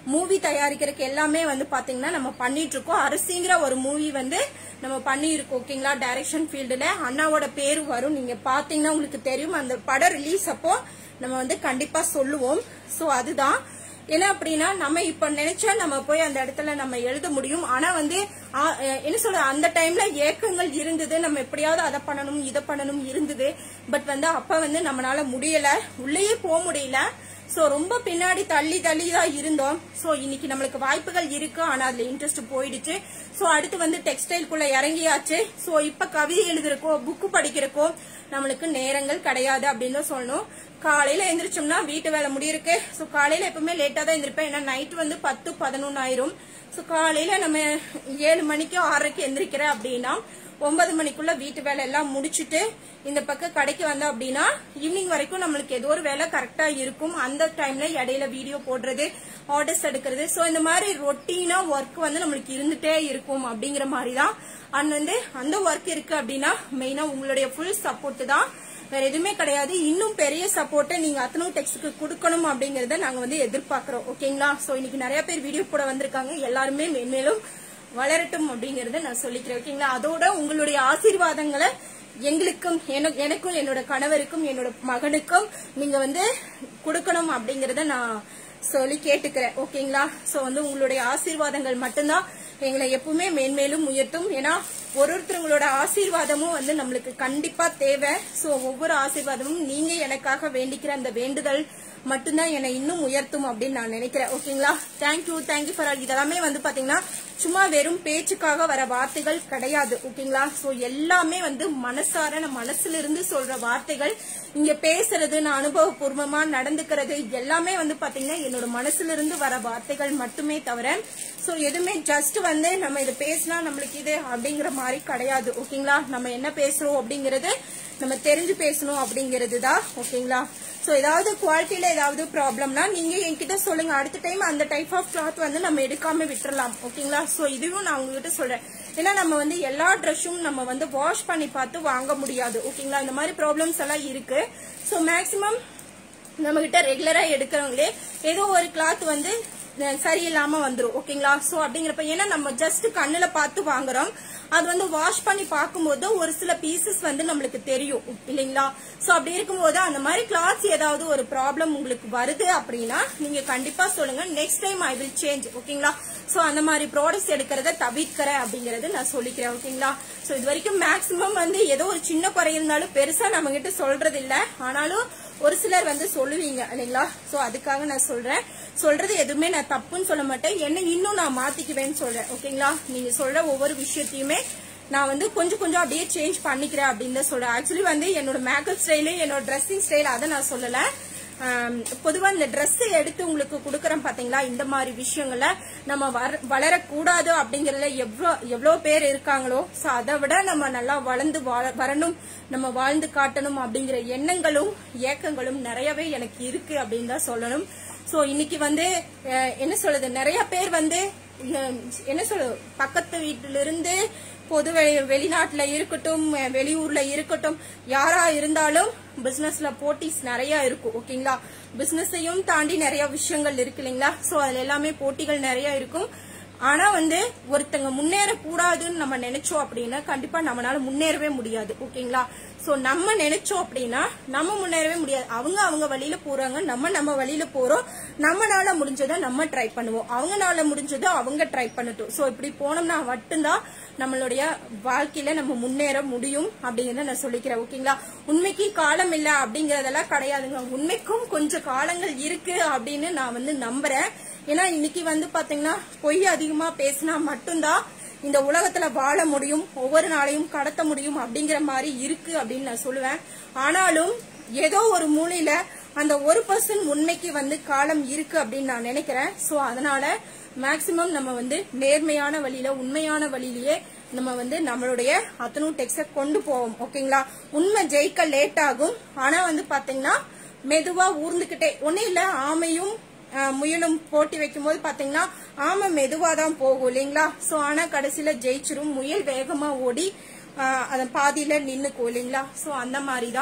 மூவி தயாரிக்கிறதுக்கு எல்லாமே வந்து பாத்தீங்கன்னா நம்ம பண்ணிட்டு இருக்கோம் அரசிங்கிற ஒரு மூவி வந்து நம்ம பண்ணியிருக்கோம் ஓகேங்களா டைரக்ஷன் ஃபீல்டுல அண்ணாவோட பேரு வரும் நீங்க பாத்தீங்கன்னா உங்களுக்கு தெரியும் அந்த படம் ரிலீஸ் அப்போ நம்ம வந்து கண்டிப்பா சொல்லுவோம் சோ அதுதான் என்ன அப்படின்னா நம்ம இப்ப நினைச்சா நம்ம போய் அந்த இடத்துல நம்ம எழுத முடியும் ஆனா வந்து ஆ, அஹ், என்ன சொல்ற அந்த டைம்ல ஏக்கங்கள் இருந்தது நம்ம எப்படியாவது அதை பண்ணணும் இதை பண்ணணும் இருந்தது பட் வந்து அப்ப வந்து நம்மளால முடியல உள்ளேயே போக முடியல சோ ரொம்ப பின்னாடி தள்ளி தள்ளி தான் இருந்தோம் சோ இன்னைக்கு நம்மளுக்கு வாய்ப்புகள் இருக்கு ஆனா அதுல இன்ட்ரெஸ்ட் போயிடுச்சு சோ அடுத்து வந்து டெக்ஸ்டைல்குள்ள இறங்கியாச்சு சோ இப்ப கவிதை எழுதுறக்கோ புக்கு படிக்கிறக்கோ நம்மளுக்கு நேரங்கள் கிடையாது அப்படின்னு தான் சொல்லணும் காலையில எந்திரிச்சோம்னா வீட்டு வேலை முடியிருக்கு சோ காலையில எப்பவுமே லேட்டா தான் எந்திரிப்பேன் ஏன்னா நைட் வந்து பத்து பதினொன்னு ஆயிரும் சோ காலையில நம்ம ஏழு மணிக்கு ஆறரைக்கு எந்திரிக்கிறேன் அப்படின்னா ஒன்பது மணிக்குள்ள வீட்டு வேலை எல்லாம் முடிச்சிட்டு இந்த பக்கம் கடைக்கு வந்தோம் அப்படின்னா ஈவினிங் வரைக்கும் நம்மளுக்கு ஏதோ ஒரு வேலை கரெக்டா இருக்கும் அந்த டைம்ல இடையில வீடியோ போடுறது ஆர்டர்ஸ் எடுக்கிறது சோ இந்த மாதிரி ரொட்டீனா ஒர்க் வந்து நம்மளுக்கு இருந்துட்டே இருக்கும் அப்படிங்கிற மாதிரி தான் அண்ட் வந்து அந்த ஒர்க் இருக்கு அப்படின்னா மெயினா உங்களுடைய ஃபுல் சப்போர்ட் தான் வேற எதுவுமே கிடையாது இன்னும் பெரிய சப்போர்ட்டை நீங்க அத்தனோ டெக்ஸ்ட்க்கு கொடுக்கணும் அப்படிங்கறத நாங்க வந்து எதிர்பார்க்கிறோம் ஓகேங்களா சோ இன்னைக்கு நிறைய பேர் வீடியோ போட வந்திருக்காங்க எல்லாருமே மென்மேலும் வளரட்டும் அப்படிங்கறத நான் சொல்லிக்கிறேன் ஓகேங்களா அதோட உங்களுடைய ஆசீர்வாதங்களை எங்களுக்கும் என- எனக்கும் என்னோட கணவருக்கும் என்னோட மகனுக்கும் நீங்க வந்து கொடுக்கணும் அப்படிங்கறத நான் சொல்லி கேட்டுக்கிறேன் ஓகேங்களா சோ வந்து உங்களுடைய ஆசீர்வாதங்கள் மட்டும்தான் எங்களை எப்பவுமே மேன்மேலும் உயர்த்தும் ஏன்னா ஒரு ஒருத்தவங்களோட ஆசீர்வாதமும் வந்து நம்மளுக்கு கண்டிப்பா தேவை சோ ஒவ்வொரு ஆசீர்வாதமும் நீங்க எனக்காக வேண்டிக்கிற அந்த வேண்டுதல் மட்டும்தான் என்னை இன்னும் உயர்த்தும் அப்படின்னு நான் நினைக்கிறேன் ஓகேங்களா தேங்க்யூ தேங்க்யூ ஃபார் இதெல்லாமே வந்து பாத்தீங்கன்னா சும்மா வெறும் பேச்சுக்காக வர வார்த்தைகள் கிடையாது ஓகேங்களா சோ எல்லாமே வந்து மனசார நம்ம மனசுல இருந்து சொல்ற வார்த்தைகள் இங்க பேசுறது நான் அனுபவபூர்வமா நடந்துக்கிறது எல்லாமே வந்து பாத்தீங்கன்னா என்னோட மனசுல இருந்து வர வார்த்தைகள் மட்டுமே தவிர சோ எதுவுமே ஜஸ்ட் வந்து நம்ம இதை பேசினா நம்மளுக்கு இது அப்படிங்கிற மாதிரி கிடையாது ஓகேங்களா நம்ம என்ன பேசுறோம் அப்படிங்கறது நம்ம தெரிஞ்சு பேசணும் அப்படிங்கிறது தான் ஓகேங்களா சோ ஏதாவது குவாலிட்டியில ஏதாவது ப்ராப்ளம்னா நீங்க என்கிட்ட சொல்லுங்க அடுத்த டைம் அந்த டைப் ஆஃப் கிளாத் வந்து நம்ம எடுக்காம விட்டுறலாம் ஓகேங்களா சோ இதுவும் நான் உங்ககிட்ட சொல்றேன் ஏன்னா நம்ம வந்து எல்லா ட்ரெஸ்ஸும் நம்ம வந்து வாஷ் பண்ணி பார்த்து வாங்க முடியாது ஓகேங்களா இந்த மாதிரி ப்ராப்ளம்ஸ் எல்லாம் இருக்கு சோ மேக்சிமம் நம்ம கிட்ட ரெகுலரா எடுக்கிறவங்களே ஏதோ ஒரு கிளாத் வந்து அஹ், சரியில்லாம வந்துரும் ஓகேங்களா சோ அப்படிங்கிறப்ப ஏன்னா நம்ம ஜஸ்ட் கண்ணுல பார்த்து வாங்குறோம் அது வந்து வாஷ் பண்ணி பார்க்கும்போது ஒரு சில பீசஸ் வந்து நம்மளுக்கு தெரியும் இல்லைங்களா சோ அப்படி இருக்கும்போது அந்த மாதிரி கிளாத்ஸ் ஏதாவது ஒரு ப்ராப்ளம் உங்களுக்கு வருது அப்படின்னா நீங்க கண்டிப்பா சொல்லுங்க next time I will change ஓகேங்களா சோ அந்த மாதிரி ப்ராடக்ட்ஸ் எடுக்கிறத தவிர்க்கிறேன் அப்படிங்கறது நான் சொல்லிக்கிறேன் ஓகேங்களா சோ இது வரைக்கும் மேக்சிமம் வந்து ஏதோ ஒரு சின்ன குறை இருந்தாலும் பெருசா நம்ம கிட்ட சொல்றது இல்ல ஆனாலும் ஒரு சிலர் வந்து சொல்லுவீங்க இல்லைங்களா சோ அதுக்காக நான் சொல்றேன் சொல்றது எதுவுமே நான் தப்புன்னு சொல்ல மாட்டேன் என்ன இன்னும் நான் மாத்திக்குவேன்னு சொல்றேன் ஓகேங்களா நீங்க சொல்ற ஒவ்வொரு விஷயத்தையுமே நான் வந்து கொஞ்சம் கொஞ்சம் அப்படியே சேஞ்ச் பண்ணிக்கிறேன் அப்படின்னு தான் சொல்றேன் ஆக்சுவலி வந்து என்னோட மேக்கப் ஸ்டைலு என்னோட ட்ரெஸ்ஸிங் ஸ்டைல் அதை நான் சொல்லல ஆம், பொதுவா இந்த Dress எடுத்து உங்களுக்கு கொடுக்கறேன் பாத்தீங்களா இந்த மாதிரி விஷயங்கள நம்ம வர- வளரக்கூடாது அப்படிங்கறதுல எவ்வளோ எவ்வளோ பேர் இருக்காங்களோ சோ அதை விட நம்ம நல்லா வளர்ந்து வாழ- வரணும் நம்ம வாழ்ந்து காட்டணும் அப்படிங்கிற எண்ணங்களும் ஏக்கங்களும் நிறையவே எனக்கு இருக்கு அப்படின்னு தான் சொல்லணும் சோ இன்னைக்கு வந்து அஹ், என்ன சொல்றது நிறைய பேர் வந்து அஹ், என்ன சொல்றது பக்கத்து வீட்டுல இருந்து பொது வெளி- வெளிநாட்டுல இருக்கட்டும் அஹ், வெளியூர்ல இருக்கட்டும் யாரா இருந்தாலும் பிசினஸ்ல போட்டிஸ் நிறைய இருக்கும் ஓகேங்களா பிசினஸையும் தாண்டி நிறைய விஷயங்கள் இருக்கு இல்லைங்களா சோ அதுல எல்லாமே போட்டிகள் நிறைய இருக்கும் ஆனா வந்து ஒருத்தங்க முன்னேறக்கூடாதுன்னு நம்ம நினைச்சோம் அப்படின்னா கண்டிப்பா நம்மளால முன்னேறவே முடியாது ஓகேங்களா சோ நம்ம நினைச்சோம் அப்படின்னா நம்ம முன்னேறவே முடியாது அவங்க அவங்க வழியில போறாங்க நம்ம நம்ம வழியில போறோம் நம்மனால முடிஞ்சதை நம்ம ட்ரை பண்ணுவோம் அவங்கனால முடிஞ்சதை அவங்க ட்ரை பண்ணட்டும் சோ இப்படி போனோம்னா மட்டும்தான் நம்மளுடைய வாழ்க்கையில நம்ம முன்னேற முடியும் அப்படிங்கறத நான் சொல்லிக்கிறேன் ஓகேங்களா உண்மைக்கு காலம் இல்ல அப்படிங்கறதெல்லாம் கிடையாதுங்க உண்மைக்கும் கொஞ்சம் காலங்கள் இருக்கு அப்படின்னு நான் வந்து நம்புறேன் ஏன்னா இன்னைக்கு வந்து பாத்தீங்கன்னா பொய் அதிகமா பேசினா மட்டும்தான் இந்த உலகத்துல வாழ முடியும் ஒவ்வொரு நாளையும் கடத்த முடியும் அப்படிங்கிற மாதிரி இருக்கு அப்படின்னு நான் சொல்லுவேன் ஆனாலும் ஏதோ ஒரு மூலையில அந்த ஒரு பர்சன்ட் உண்மைக்கு வந்து காலம் இருக்கு அப்படின்னு நான் நினைக்கிறேன் சோ அதனால மேக்சிமம் நம்ம வந்து நேர்மையான வழியில உண்மையான வழியிலேயே நம்ம வந்து நம்மளுடைய அத்தனூ டெக்ஸ கொண்டு போவோம் ஓகேங்களா உண்மை ஜெயிக்க லேட் ஆகும் ஆனா வந்து பாத்தீங்கன்னா மெதுவா ஊர்ந்துகிட்டே ஒன்னும் இல்ல ஆமையும் ஆஹ், முயலும் போட்டி வைக்கும் போது பாத்தீங்கன்னா ஆமை மெதுவா தான் போகும் இல்லைங்களா சோ ஆனா கடைசியில ஜெயிச்சிரும் முயல் வேகமா ஓடி ஆஹ், அதன் பாதியில நின்னுக்கும் இல்லைங்களா சோ அந்த மாதிரி தான்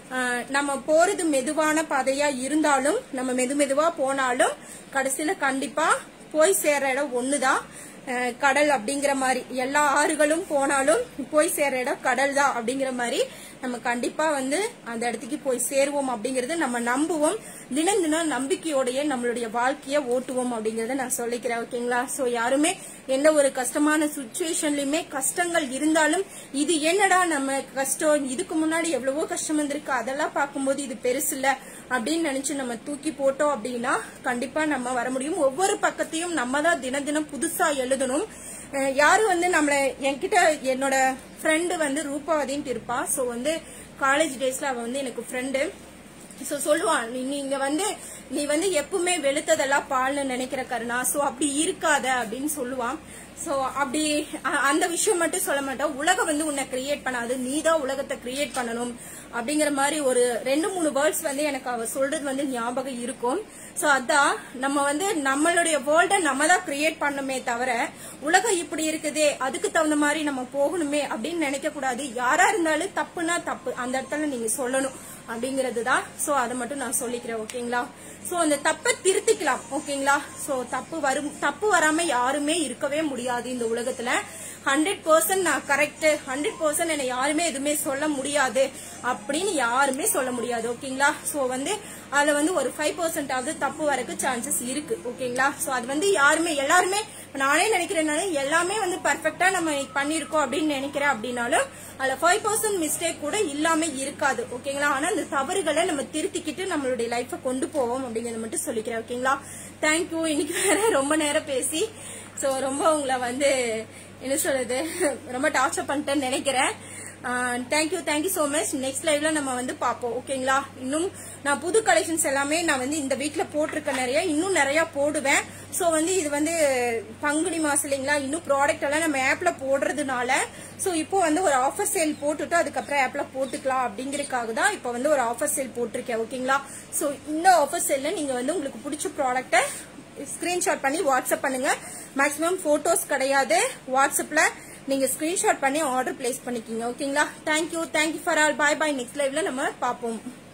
ஆஹ் நம்ம போறது மெதுவான பாதையா இருந்தாலும் நம்ம மெது மெதுவா போனாலும் கடைசியில கண்டிப்பா போய் சேர்ற இடம் ஒண்ணுதான் அஹ் கடல் அப்படிங்கிற மாதிரி எல்லா ஆறுகளும் போனாலும் போய் சேர்ற இடம் கடல் தான் அப்படிங்கிற மாதிரி நம்ம கண்டிப்பா வந்து அந்த இடத்துக்கு போய் சேருவோம் அப்படிங்கறது நம்ம நம்புவோம் தினம் தினம் நம்பிக்கையோடைய நம்மளுடைய வாழ்க்கைய ஓட்டுவோம் அப்படிங்கறத நான் சொல்லிக்கிறேன் ஓகேங்களா சோ யாருமே எந்த ஒரு கஷ்டமான சுச்சுவேஷன்லயுமே கஷ்டங்கள் இருந்தாலும் இது என்னடா நம்ம கஷ்டம் இதுக்கு முன்னாடி எவ்வளவோ கஷ்டம் வந்திருக்கு அதெல்லாம் பார்க்கும்போது இது பெருசு இல்ல அப்படின்னு நினைச்சு நம்ம தூக்கி போட்டோம் அப்படின்னா கண்டிப்பா நம்ம வர முடியும் ஒவ்வொரு பக்கத்தையும் நம்ம தான் தினம் தினம் புதுசா எழுதணும் அஹ் யாரு வந்து நம்மள என்கிட்ட என்னோட ஃப்ரெண்டு வந்து ரூபாவதின்ட்டு இருப்பா சோ வந்து காலேஜ் டேஸ்ல அவ வந்து எனக்கு ஃப்ரெண்டு சோ சொல்லுவான் நீ நீங்க வந்து நீ வந்து எப்பவுமே வெளுத்ததெல்லாம் பால்னு நினைக்கிற கருணா சோ அப்படி இருக்காத அப்படின்னு சொல்லுவான் சோ அப்படி அ- அந்த விஷயம் மட்டும் சொல்ல மாட்டேன் உலகம் வந்து உன்னை கிரியேட் பண்ணாது நீ தான் உலகத்தை கிரியேட் பண்ணணும் அப்படிங்கிற மாதிரி ஒரு ரெண்டு மூணு வேர்ட்ஸ் வந்து எனக்கு அவ சொல்றது வந்து ஞாபகம் இருக்கும் சோ அதான் நம்ம வந்து நம்மளுடைய வேர்ல்ட நம்ம தான் கிரியேட் பண்ணணுமே தவிர உலகம் இப்படி இருக்குதே அதுக்கு தகுந்த மாதிரி நம்ம போகணுமே அப்படின்னு நினைக்க கூடாது யாரா இருந்தாலும் தப்புனா தப்பு அந்த இடத்துல நீங்க சொல்லணும் அப்படிங்கிறது தான் சோ அதை மட்டும் நான் சொல்லிக்கிறேன் ஓகேங்களா சோ அந்த தப்பை திருத்திக்கலாம் ஓகேங்களா சோ தப்பு வரும் தப்பு வராம யாருமே இருக்கவே முடியாது இந்த உலகத்துல ஹண்ட்ரட் பர்சன்ட் நான் கரெக்ட் ஹண்ட்ரட் பர்சன்ட் என்னை யாருமே எதுவுமே சொல்ல முடியாது அப்படின்னு யாருமே சொல்ல முடியாது ஓகேங்களா சோ வந்து அதுல வந்து ஒரு ஃபைவ் பர்சன்டாவது தப்பு வரக்கு சான்சஸ் இருக்கு ஓகேங்களா சோ அது வந்து யாருமே எல்லாருமே இப்ப நானே நினைக்கிறேன்னால எல்லாமே வந்து பர்ஃபெக்டா நம்ம பண்ணிருக்கோம் அப்படின்னு நினைக்கிறேன் அப்படின்னாலும் அதுல ஃபைவ் பர்சன்ட் மிஸ்டேக் கூட இல்லாம இருக்காது ஓகேங்களா ஆனா அந்த தவறுகளை நம்ம திருத்திக்கிட்டு நம்மளுடைய லைஃப கொண்டு போவோம் அப்படிங்கறத மட்டும் சொல்லிக்கிறேன் ஓகேங்களா தேங்க்யூ இன்னைக்கு வேற ரொம்ப நேரம் பேசி சோ ரொம்ப உங்களை வந்து என்ன சொல்றது ரொம்ப டார்ச்சர் பண்ணிட்டேன்னு நினைக்கிறேன் thank you thank you so much next லைவ்ல நம்ம வந்து பார்ப்போம் ஓகேங்களா இன்னும் நான் புது கலெக்ஷன்ஸ் எல்லாமே நான் வந்து இந்த வீக்ல போட்டிருக்கேன் நிறைய இன்னும் நிறைய போடுவேன் சோ வந்து இது வந்து பங்குனி மாசம் இல்லைங்களா இன்னும் ப்ராடக்ட் எல்லாம் நம்ம ஆப்ல போடுறதுனால சோ இப்போ வந்து ஒரு ஆஃபர் சேல் போட்டுட்டு அதுக்கப்புறம் ஆப்ல போட்டுக்கலாம் அப்படிங்கறதுக்காக தான் இப்போ வந்து ஒரு ஆஃபர் சேல் போட்டிருக்கேன் ஓகேங்களா சோ இந்த ஆஃபர் சேல்ல நீங்க வந்து உங்களுக்கு பிடிச்ச ப்ராடக்ட்டை ஸ்கிரீன்ஷாட் பண்ணி வாட்ஸ்அப் பண்ணுங்க மேக்ஸிமம் போட்டோஸ் கிடையாது வாட்ஸ்அப்ல நீங்க ஸ்கிரீன்ஷாட் பண்ணி ஆர்டர் பிளேஸ் பண்ணிக்கிங்க ஓகேங்களா thank you thank you for all bye bye next லைவ்ல நம்ம பார்ப்போம்